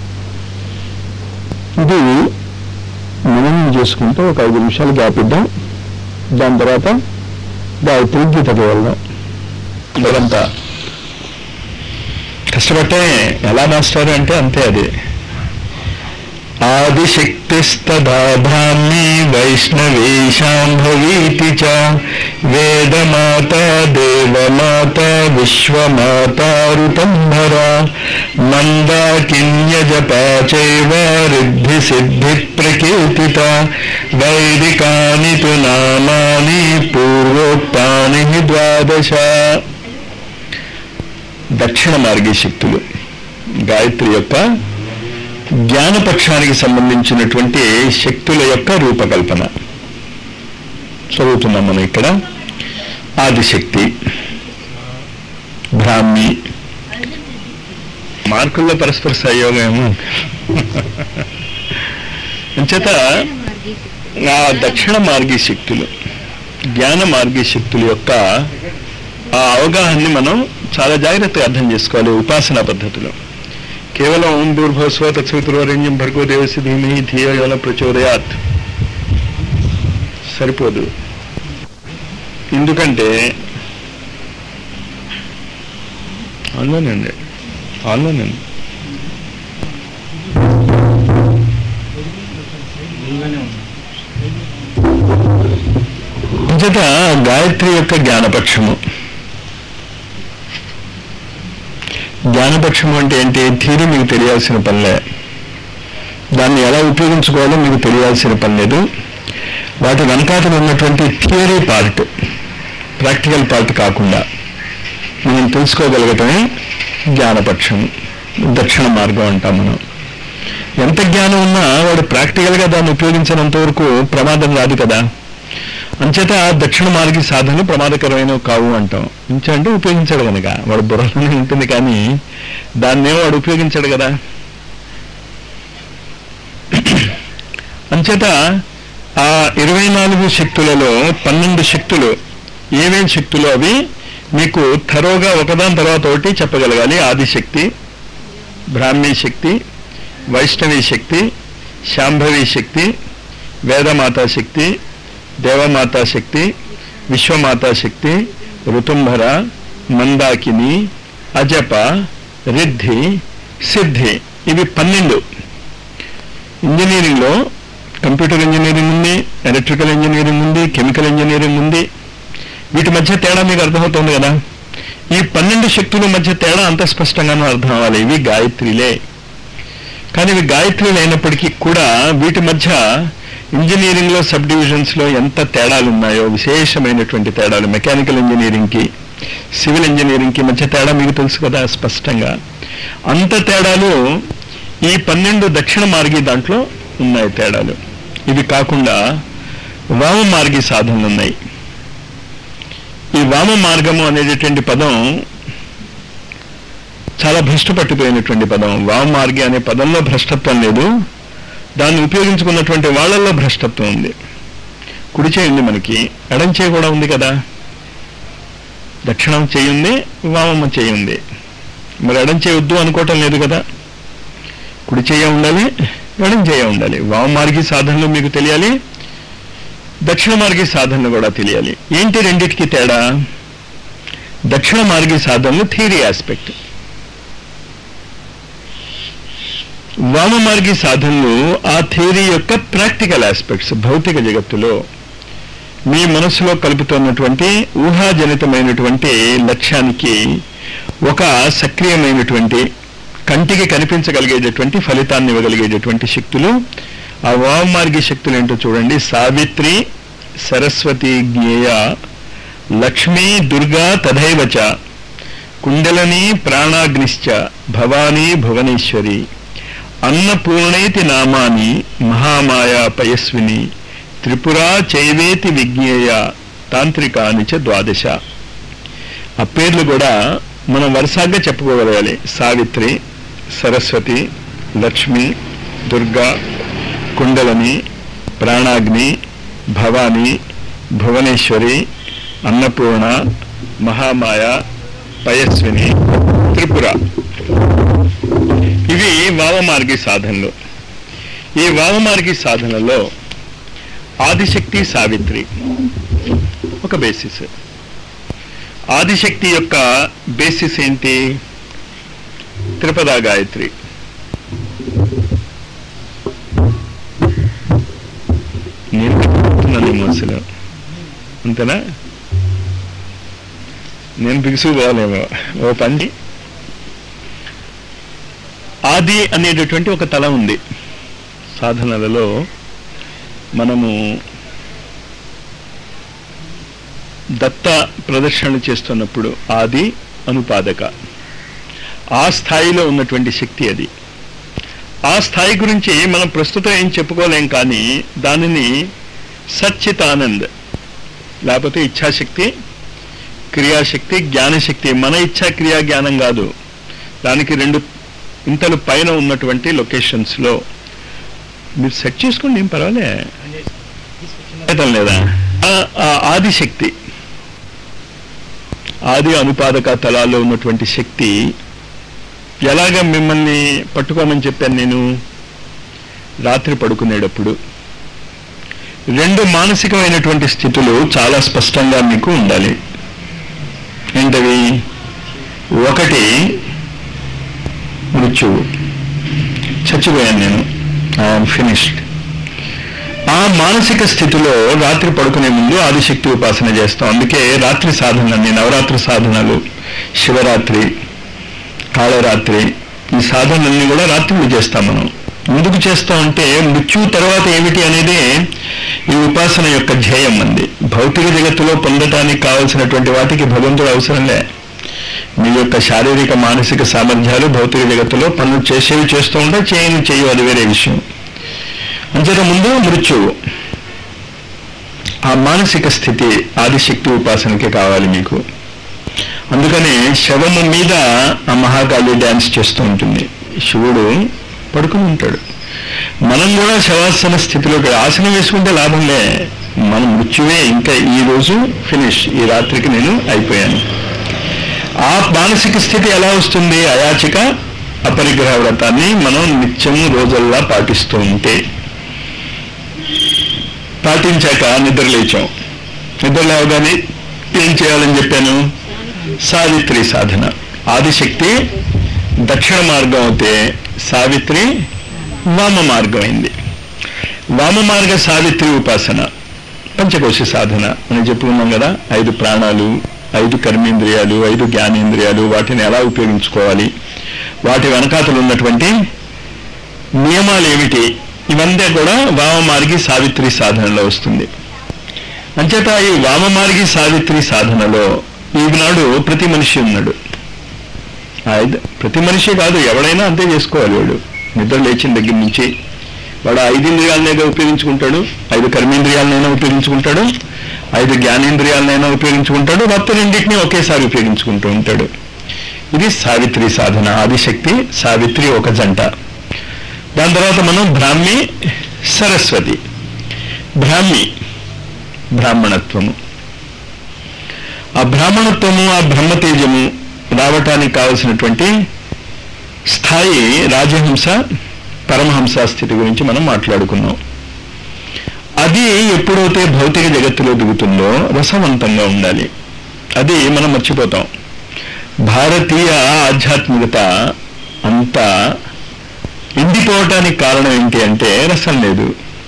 ఇది మనం చేసుకుంటూ ఒక ఐదు నిమిషాలు గ్యాప్ ఇద్దాం దాని తర్వాత గాయత్రి గీతకి వెళ్దాం ఇదంతా కష్టపట్టే ఎలా మాస్టర్ అంటే అంతే అది ఆదిశక్తిస్తదా బ్రాహ్మీ వైష్ణవీ శాంభవీతి చ వేదమాత దేవమాత విశ్వమాత ఋతంభర మందాకిన్యజపా చైవ రిద్ధి సిద్ధి ప్రకీర్తిత వైదికాని తు నామాని పూర్వోక్తాని హి ద్వాదశ దక్షిణ మార్గీ శక్తులు గాయత్రి యొక్క జ్ఞానపక్షానికి సంబంధించినటువంటి శక్తుల యొక్క రూపకల్పన చదువుతున్నాం మనం ఇక్కడ ఆదిశక్తి బ్రాహ్మి మార్కుల్లో పరస్పర సహయోగము అంచేత ఆ దక్షిణ మార్గీ శక్తులు జ్ఞాన మార్గీ శక్తుల యొక్క ఆ అవగాహనని మనం చాలా జాగ్రత్తగా అర్థం చేసుకోవాలి ఉపాసనా పద్ధతిలో కేవలం ఓం భూర్భస్వ తత్సవితుర్వరేణ్యం భర్గో దేవసి ధీమి ధియోన ప్రచోదయాత్ సరిపోదు ఎందుకంటే ఆన్లోనండి ఆన్లోనండి అంచేత గాయత్రి యొక్క జ్ఞానపక్షము జ్ఞానపక్షము అంటే ఏంటి థీరీ మీకు తెలియాల్సిన పనిలే దాన్ని ఎలా ఉపయోగించుకోవాలో మీకు తెలియాల్సిన పని లేదు వాటి వెనకాతలు ఉన్నటువంటి థియరీ పార్ట్ ప్రాక్టికల్ పార్ట్ కాకుండా మనం తెలుసుకోగలగటమే జ్ఞానపక్షం దక్షిణ మార్గం అంటాం మనం ఎంత జ్ఞానం ఉన్నా వాడు ప్రాక్టికల్గా దాన్ని ఉపయోగించినంత వరకు ప్రమాదం రాదు కదా అంచేత దక్షిణ మార్గీ సాధనలు ప్రమాదకరమైనవి కావు అంటాం ఇంచంటే ఉపయోగించాడు కనుక వాడు బుర్రలోనే ఉంటుంది కానీ దాన్నే వాడు ఉపయోగించాడు కదా అంచేత ఆ ఇరవై నాలుగు శక్తులలో పన్నెండు శక్తులు ఏమేం శక్తులు అవి మీకు థరోగా ఒకదాని తర్వాత ఒకటి చెప్పగలగాలి ఆదిశక్తి బ్రాహ్మీ శక్తి వైష్ణవి శక్తి శాంభవి శక్తి వేదమాతా శక్తి దేవమాతా శక్తి విశ్వమాతా శక్తి ఋతుంభర మందాకిని అజప రిద్ధి సిద్ధి ఇవి పన్నెండు ఇంజనీరింగ్లో కంప్యూటర్ ఇంజనీరింగ్ ఉంది ఎలక్ట్రికల్ ఇంజనీరింగ్ ఉంది కెమికల్ ఇంజనీరింగ్ ఉంది వీటి మధ్య తేడా మీకు అర్థమవుతుంది కదా ఈ పన్నెండు శక్తుల మధ్య తేడా అంత స్పష్టంగానూ అర్థం అవ్వాలి ఇవి గాయత్రిలే కానీ ఇవి గాయత్రిలు అయినప్పటికీ కూడా వీటి మధ్య ఇంజనీరింగ్ లో సబ్ డివిజన్స్ లో ఎంత తేడాలు ఉన్నాయో విశేషమైనటువంటి తేడాలు మెకానికల్ ఇంజనీరింగ్ కి సివిల్ ఇంజనీరింగ్ కి మధ్య తేడా మీకు తెలుసు కదా స్పష్టంగా అంత తేడాలు ఈ పన్నెండు దక్షిణ మార్గీ దాంట్లో ఉన్నాయి తేడాలు ఇవి కాకుండా వామ మార్గీ సాధనలు ఉన్నాయి ఈ వామ మార్గము అనేటటువంటి పదం చాలా భ్రష్టు పట్టిపోయినటువంటి పదం వామ మార్గి అనే పదంలో భ్రష్టత్వం లేదు దాన్ని ఉపయోగించుకున్నటువంటి వాళ్ళల్లో భ్రష్టత్వం ఉంది కుడి చేయి ఉంది మనకి ఎడం చేయి కూడా ఉంది కదా దక్షిణం చేయి ఉంది వామమ్మ చేయి ఉంది మరి ఎడం చేయొద్దు అనుకోవటం లేదు కదా కుడి చేయ ఉండాలి ఎడం చేయ ఉండాలి వామ మార్గి సాధనలు మీకు తెలియాలి దక్షిణ మార్గి సాధనలు కూడా తెలియాలి ఏంటి రెండిటికి తేడా దక్షిణ మార్గి సాధనలు థియరీ ఆస్పెక్ట్ వామ మార్గి సాధనలు ఆ థియరీ యొక్క ప్రాక్టికల్ ఆస్పెక్ట్స్ భౌతిక జగత్తులో మీ మనసులో కలుపుతున్నటువంటి ఊహాజనితమైనటువంటి లక్ష్యానికి ఒక సక్రియమైనటువంటి కంటికి కనిపించగలిగేటటువంటి ఫలితాన్ని ఇవ్వగలిగేటటువంటి శక్తులు ఆ వామమార్గి శక్తులు ఏంటో చూడండి సావిత్రి సరస్వతి జ్ఞేయ లక్ష్మీ దుర్గా తథైవచ కుండలని ప్రాణాగ్నిశ్చ భవానీ భువనేశ్వరి అన్నపూర్ణేతి నామాని మహామాయా పయస్విని త్రిపురా చైవేతి విజ్ఞేయ తాంత్రికాని చ ద్వాదశ ఆ పేర్లు కూడా మనం వరుసగా చెప్పుకోగలగాలి సావిత్రి సరస్వతి లక్ష్మి దుర్గా కుండలని ప్రాణాగ్ని భవాని భువనేశ్వరి అన్నపూర్ణ మహామాయ పయస్విని త్రిపుర ఇవి వామమార్గి సాధనలు ఈ వామమార్గి సాధనలో ఆదిశక్తి సావిత్రి ఒక బేసిస్ ఆదిశక్తి యొక్క బేసిస్ ఏంటి త్రిపదా గాయత్రి నేను చెప్తున్నాను అసలు అంతేనా నేను బిగుసుకోవాలేమో ఓ పని ఆది అనేటటువంటి ఒక తల ఉంది సాధనలలో మనము దత్త ప్రదర్శనలు చేస్తున్నప్పుడు ఆది అనుపాదక ఆ స్థాయిలో ఉన్నటువంటి శక్తి అది ఆ స్థాయి గురించి మనం ప్రస్తుతం ఏం చెప్పుకోలేం కానీ దానిని సచ్చితానంద్ లేకపోతే ఇచ్ఛాశక్తి క్రియాశక్తి జ్ఞానశక్తి మన ఇచ్ఛా క్రియా జ్ఞానం కాదు దానికి రెండు ఇంతలు పైన ఉన్నటువంటి లొకేషన్స్లో మీరు సెట్ చేసుకోండి ఏం పర్వాలే అర్థం లేదా ఆ- ఆ ఆదిశక్తి ఆది అనుపాదక తలాల్లో ఉన్నటువంటి శక్తి ఎలాగ మిమ్మల్ని పట్టుకోమని చెప్పాను నేను రాత్రి పడుకునేటప్పుడు రెండు మానసికమైనటువంటి స్థితులు చాలా స్పష్టంగా మీకు ఉండాలి ఏంటవి ఒకటి మృత్యువు చచ్చిపోయాను నేను ఐఎమ్ ఫినిష్డ్ ఆ మానసిక స్థితిలో రాత్రి పడుకునే ముందు ఆదిశక్తి ఉపాసన చేస్తాం అందుకే రాత్రి సాధనలన్నీ నవరాత్రి సాధనలు శివరాత్రి కాళరాత్రి ఈ సాధనలన్నీ కూడా రాత్రులు చేస్తాం మనం ఎందుకు చేస్తామంటే మృత్యువు తర్వాత ఏమిటి అనేది ఈ ఉపాసన యొక్క ధ్యేయం అంది భౌతిక జగత్తులో పొందటానికి కావలసినటువంటి వాటికి భగవంతుడు అవసరంలే మీ యొక్క శారీరక మానసిక సామర్థ్యాలు భౌతిక జగత్తులో పనులు చేసేవి చేస్తూ ఉంటే చేయని చేయు అది వేరే విషయం అంతేత ముందు మృత్యువు ఆ మానసిక స్థితి ఆదిశక్తి ఉపాసనకి కావాలి మీకు అందుకని శవము మీద ఆ మహాకాళి డ్యాన్స్ చేస్తూ ఉంటుంది శివుడు పడుకుని ఉంటాడు మనం కూడా శవాసన స్థితిలోకి ఆసనం వేసుకుంటే లాభంలే మన మృత్యువే ఇంకా ఈ రోజు ఫినిష్ ఈ రాత్రికి నేను అయిపోయాను ఆ మానసిక స్థితి ఎలా వస్తుంది అయాచిక అపరిగ్రహ వ్రతాన్ని మనం నిత్యము రోజల్లా పాటిస్తూ ఉంటే పాటించాక నిద్ర లేచాం నిద్ర లేవగానే ఏం చేయాలని చెప్పాను సావిత్రి సాధన ఆదిశక్తి దక్షిణ మార్గం అయితే సావిత్రి వామ మార్గం అయింది వామ మార్గ సావిత్రి ఉపాసన పంచకోశ సాధన అని చెప్పుకున్నాం కదా ఐదు ప్రాణాలు ఐదు కర్మేంద్రియాలు ఐదు జ్ఞానేంద్రియాలు వాటిని ఎలా ఉపయోగించుకోవాలి వాటి వెనకాతలు ఉన్నటువంటి నియమాలు ఏమిటి ఇవంతా కూడా వామమార్గి సావిత్రి సాధనలో వస్తుంది అంచేత ఈ వామమార్గి సావిత్రి సాధనలో ఈనాడు ప్రతి మనిషి ఉన్నాడు ఆ ఐదు- ప్రతి మనిషి కాదు ఎవడైనా అంతే చేసుకోవాలి వాడు నిద్ర లేచిన దగ్గర నుంచి వాడు ఐదు ఇంద్రియాలనైనా ఉపయోగించుకుంటాడు ఐదు కర్మేంద్రియాలనైనా ఉపయోగించుకుంటాడు ఐదు జ్ఞానేంద్రియాలనైనా ఉపయోగించుకుంటాడు మొత్తం రెండింటినీ ఒకేసారి ఉపయోగించుకుంటూ ఉంటాడు ఇది సావిత్రి సాధన ఆదిశక్తి సావిత్రి ఒక జంట దాని తర్వాత మనం బ్రాహ్మి సరస్వతి బ్రాహ్మి బ్రాహ్మణత్వము ఆ బ్రాహ్మణత్వము ఆ బ్రహ్మతేజము రావటానికి కావలసినటువంటి స్థాయి రాజహంస పరమహంస స్థితి గురించి మనం మాట్లాడుకున్నాం అది ఎప్పుడైతే భౌతిక జగత్తులో దిగుతుందో రసవంతంగా ఉండాలి అది మనం మర్చిపోతాం భారతీయ ఆధ్యాత్మికత అంతా ఎండిపోవటానికి కారణం ఏంటి అంటే రసం లేదు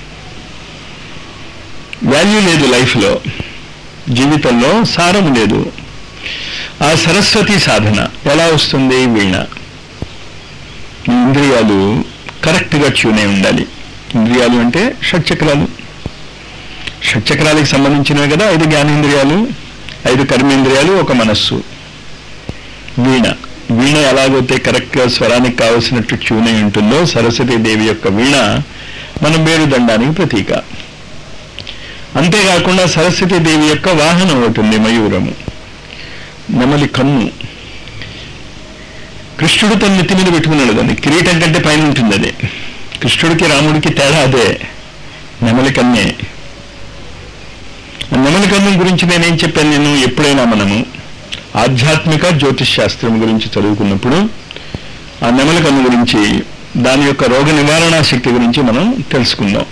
వాల్యూ లేదు లైఫ్లో జీవితంలో సారం లేదు ఆ సరస్వతి సాధన ఎలా వస్తుంది వీణ ఈ ఇంద్రియాలు కరెక్ట్గా ట్యూన్ అయి ఉండాలి ఇంద్రియాలు అంటే షట్చక్రాలు షట్చక్రాలకు సంబంధించినవి కదా ఐదు జ్ఞానేంద్రియాలు ఐదు కర్మేంద్రియాలు ఒక మనస్సు వీణ వీణ ఎలాగైతే కరెక్ట్గా స్వరానికి కావలసినట్టు ట్యూన్ అయి ఉంటుందో సరస్వతీ దేవి యొక్క వీణ మన మేరుదండానికి ప్రతీక అంతేకాకుండా సరస్వతీ దేవి యొక్క వాహనం ఒకటి ఉంది మయూరము నెమలి కన్ను కృష్ణుడు తన నెత్తి మీద పెట్టుకున్నాడు దాన్ని కిరీటం కంటే పైన ఉంటుంది అది కృష్ణుడికి రాముడికి తేడా అదే నెమలి కన్నే ఆ నెమలి కన్ను గురించి నేనేం చెప్పాను నేను ఎప్పుడైనా మనము ఆధ్యాత్మిక జ్యోతిష్ శాస్త్రం గురించి చదువుకున్నప్పుడు ఆ నెమలి కన్ను గురించి దాని యొక్క రోగ నివారణ శక్తి గురించి మనం తెలుసుకుందాం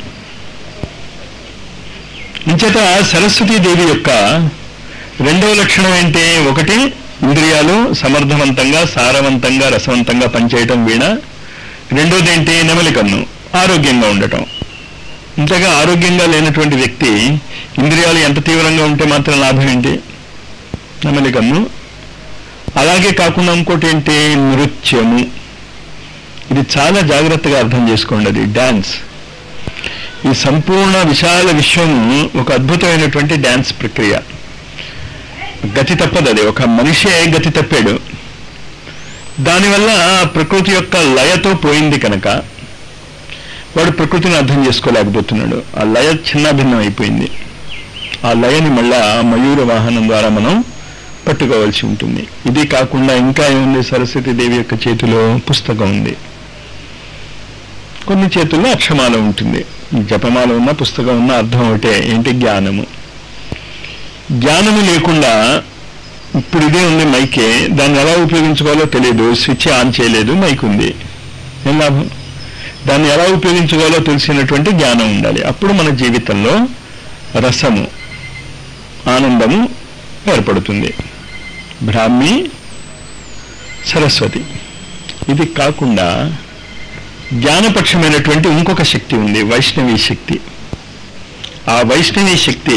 ఇంచేత సరస్వతీదేవి యొక్క రెండవ లక్షణం ఏంటి ఒకటి ఇంద్రియాలు సమర్థవంతంగా సారవంతంగా రసవంతంగా పనిచేయటం వీణ రెండోది ఏంటి నెమలి కన్ను ఆరోగ్యంగా ఉండటం ఇంతగా ఆరోగ్యంగా లేనటువంటి వ్యక్తి ఇంద్రియాలు ఎంత తీవ్రంగా ఉంటే మాత్రం లాభం ఏంటి నెమలి కన్ను అలాగే కాకుండా ఇంకోటి ఏంటి నృత్యము ఇది చాలా జాగ్రత్తగా అర్థం చేసుకోండి అది డ్యాన్స్ ఈ సంపూర్ణ విశాల విశ్వము ఒక అద్భుతమైనటువంటి డ్యాన్స్ ప్రక్రియ గతి తప్పదు అది ఒక మనిషే గతి తప్పాడు దానివల్ల ఆ ప్రకృతి యొక్క లయతో పోయింది కనుక వాడు ప్రకృతిని అర్థం చేసుకోలేకపోతున్నాడు ఆ లయ చిన్నాభిన్నం అయిపోయింది ఆ లయని మళ్ళా మయూర వాహనం ద్వారా మనం పట్టుకోవాల్సి ఉంటుంది ఇది కాకుండా ఇంకా ఏముంది సరస్వతి దేవి యొక్క చేతిలో పుస్తకం ఉంది కొన్ని చేతుల్లో అక్షమాల ఉంటుంది జపమాల ఉన్న పుస్తకం ఉన్న అర్థం ఒకటే ఏంటి జ్ఞానము జ్ఞానము లేకుండా ఇప్పుడు ఇదే ఉంది మైకే దాన్ని ఎలా ఉపయోగించుకోవాలో తెలియదు స్విచ్ ఆన్ చేయలేదు మైక్ ఉంది ఏం లాభం దాన్ని ఎలా ఉపయోగించుకోవాలో తెలిసినటువంటి జ్ఞానం ఉండాలి అప్పుడు మన జీవితంలో రసము ఆనందము ఏర్పడుతుంది బ్రాహ్మి సరస్వతి ఇది కాకుండా జ్ఞానపక్షమైనటువంటి ఇంకొక శక్తి ఉంది వైష్ణవి శక్తి ఆ వైష్ణవి శక్తి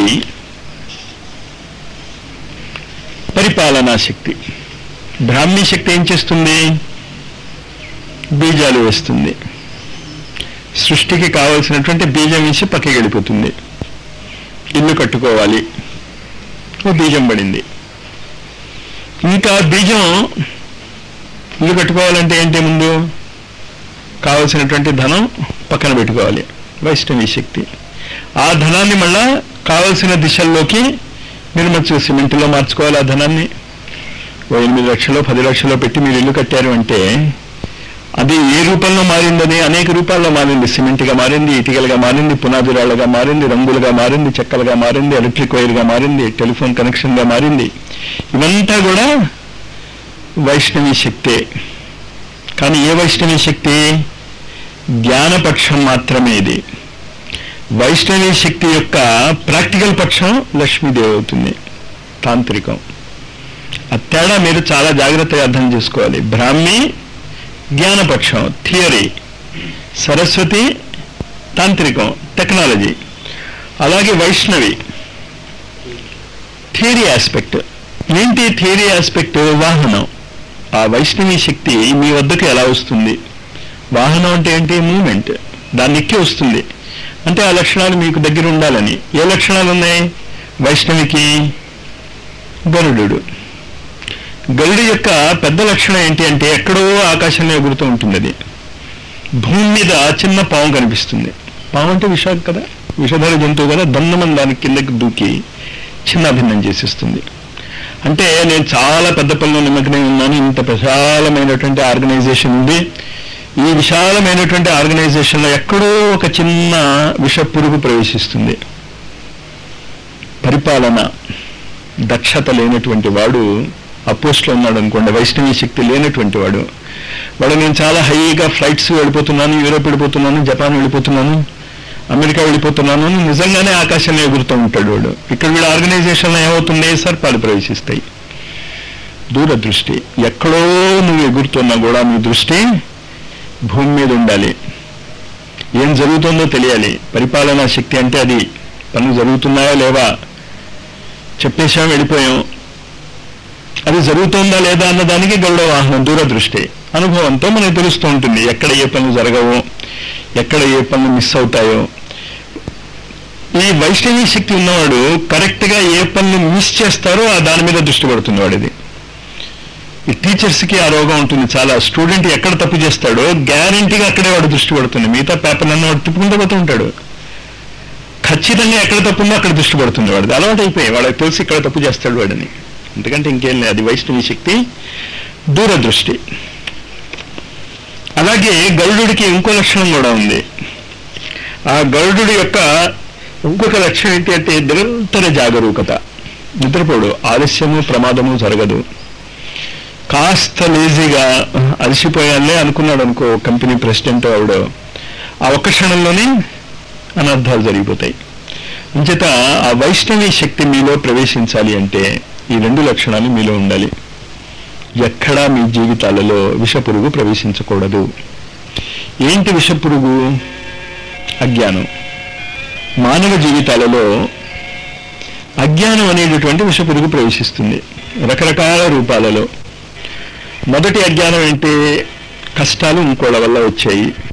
పరిపాలనా శక్తి బ్రాహ్మీ శక్తి ఏం చేస్తుంది బీజాలు వేస్తుంది సృష్టికి కావలసినటువంటి బీజం వేసి పక్కకి వెళ్ళిపోతుంది ఇల్లు కట్టుకోవాలి ఓ బీజం పడింది ఇంకా బీజం ఇల్లు కట్టుకోవాలంటే ఏంటి ముందు కావలసినటువంటి ధనం పక్కన పెట్టుకోవాలి వైష్ణవి శక్తి ఆ ధనాన్ని మళ్ళా కావలసిన దిశల్లోకి నిర్మర్చు సిమెంట్లో మార్చుకోవాలి ఆ ధనాన్ని ఓ ఎనిమిది లక్షలు పది లక్షలు పెట్టి మీరు ఇల్లు కట్టారు అంటే అది ఏ రూపంలో మారిందని అనేక రూపాల్లో మారింది సిమెంట్గా మారింది ఇటుకలుగా మారింది పునాదిరాళ్ళగా మారింది రంగులుగా మారింది చెక్కలుగా మారింది ఎలక్ట్రిక్ వైర్గా మారింది టెలిఫోన్ కనెక్షన్గా మారింది ఇవంతా కూడా వైష్ణవి శక్తే కానీ ఏ వైష్ణవి శక్తి జ్ఞానపక్షం మాత్రమే ఇది వైష్ణవి శక్తి యొక్క ప్రాక్టికల్ పక్షం లక్ష్మీదేవి అవుతుంది తాంత్రికం ఆ తేడా మీరు చాలా జాగ్రత్తగా అర్థం చేసుకోవాలి బ్రాహ్మి జ్ఞానపక్షం థియరీ సరస్వతి తాంత్రికం టెక్నాలజీ అలాగే వైష్ణవి థియరీ ఆస్పెక్ట్ ఏంటి థియరీ ఆస్పెక్ట్ వాహనం ఆ వైష్ణవి శక్తి మీ వద్దకు ఎలా వస్తుంది వాహనం అంటే ఏంటి మూమెంట్ దాన్ని ఎక్కి వస్తుంది అంటే ఆ లక్షణాలు మీకు దగ్గర ఉండాలని ఏ లక్షణాలు ఉన్నాయి వైష్ణవికి గరుడు గరుడు యొక్క పెద్ద లక్షణం ఏంటి అంటే ఎక్కడో ఆకాశంలో ఎగురుతూ ఉంటుంది అది భూమి మీద చిన్న పాము కనిపిస్తుంది పాము అంటే విషాద్ కదా విషధర జంతువు కదా దన్నమని దాని కిందకి దూకి చిన్న భిన్నం చేసేస్తుంది అంటే నేను చాలా పెద్ద పనిలో నిమగ్నమై ఉన్నాను ఇంత ప్రశాలమైనటువంటి ఆర్గనైజేషన్ ఉంది ఈ విశాలమైనటువంటి ఆర్గనైజేషన్లో ఎక్కడో ఒక చిన్న విష పురుగు ప్రవేశిస్తుంది పరిపాలన దక్షత లేనటువంటి వాడు ఆ పోస్ట్లో ఉన్నాడు అనుకోండి వైష్ణవీ శక్తి లేనటువంటి వాడు వాడు నేను చాలా హైగా ఫ్లైట్స్ వెళ్ళిపోతున్నాను యూరోప్ వెళ్ళిపోతున్నాను జపాన్ వెళ్ళిపోతున్నాను అమెరికా వెళ్ళిపోతున్నాను అని నిజంగానే ఆకాశంలో ఎగురుతూ ఉంటాడు వాడు ఇక్కడ వీళ్ళ ఆర్గనైజేషన్లో ఏమవుతుంది సర్పాలు ప్రవేశిస్తాయి దూరదృష్టి ఎక్కడో నువ్వు ఎగురుతున్నా కూడా నీ దృష్టి భూమి మీద ఉండాలి ఏం జరుగుతుందో తెలియాలి పరిపాలనా శక్తి అంటే అది పనులు జరుగుతున్నాయా లేవా చెప్పేశాం వెళ్ళిపోయాం అది జరుగుతుందా లేదా అన్న దానికి గరుడ వాహనం దూరదృష్టి అనుభవంతో మనకు తెలుస్తూ ఉంటుంది ఎక్కడ ఏ పనులు జరగవో ఎక్కడ ఏ పనులు మిస్ అవుతాయో ఈ వైష్ణవీ శక్తి ఉన్నవాడు కరెక్ట్గా ఏ పనులు మిస్ చేస్తారో ఆ దాని మీద దృష్టి పడుతుంది వాడిది ఈ టీచర్స్కి ఆ రోగం ఉంటుంది చాలా స్టూడెంట్ ఎక్కడ తప్పు చేస్తాడో గ్యారంటీగా అక్కడే వాడు దృష్టి పడుతుంది మిగతా పేపర్లన్నీ వాడు తిప్పుకుంటూ పోతూ ఉంటాడు ఖచ్చితంగా ఎక్కడ తప్పు ఉందో అక్కడ దృష్టి పడుతుంది వాడిది అలవాటు అయిపోయి వాడికి తెలిసి ఇక్కడ తప్పు చేస్తాడు వాడిని ఎందుకంటే ఇంకేం లేదు అది వైష్ణవి శక్తి దూరదృష్టి అలాగే గరుడుడికి ఇంకో లక్షణం కూడా ఉంది ఆ గరుడు యొక్క ఇంకొక లక్షణం ఏంటి అంటే నిరంతర జాగరూకత నిద్రపోడు ఆలస్యము ప్రమాదము జరగదు కాస్త లేజీగా అలసిపోయాలే అనుకున్నాడు అనుకో కంపెనీ ప్రెసిడెంట్ ఆవిడ ఆ ఒక్క క్షణంలోనే అనర్థాలు జరిగిపోతాయి అంచేత ఆ వైష్ణవి శక్తి మీలో ప్రవేశించాలి అంటే ఈ రెండు లక్షణాలు మీలో ఉండాలి ఎక్కడా మీ జీవితాలలో విషపురుగు ప్రవేశించకూడదు ఏంటి విషపురుగు అజ్ఞానం మానవ జీవితాలలో అజ్ఞానం అనేటటువంటి విషపురుగు ప్రవేశిస్తుంది రకరకాల రూపాలలో మొదటి అజ్ఞానం ఏంటి కష్టాలు ఇంకోళ్ళ వల్ల వచ్చాయి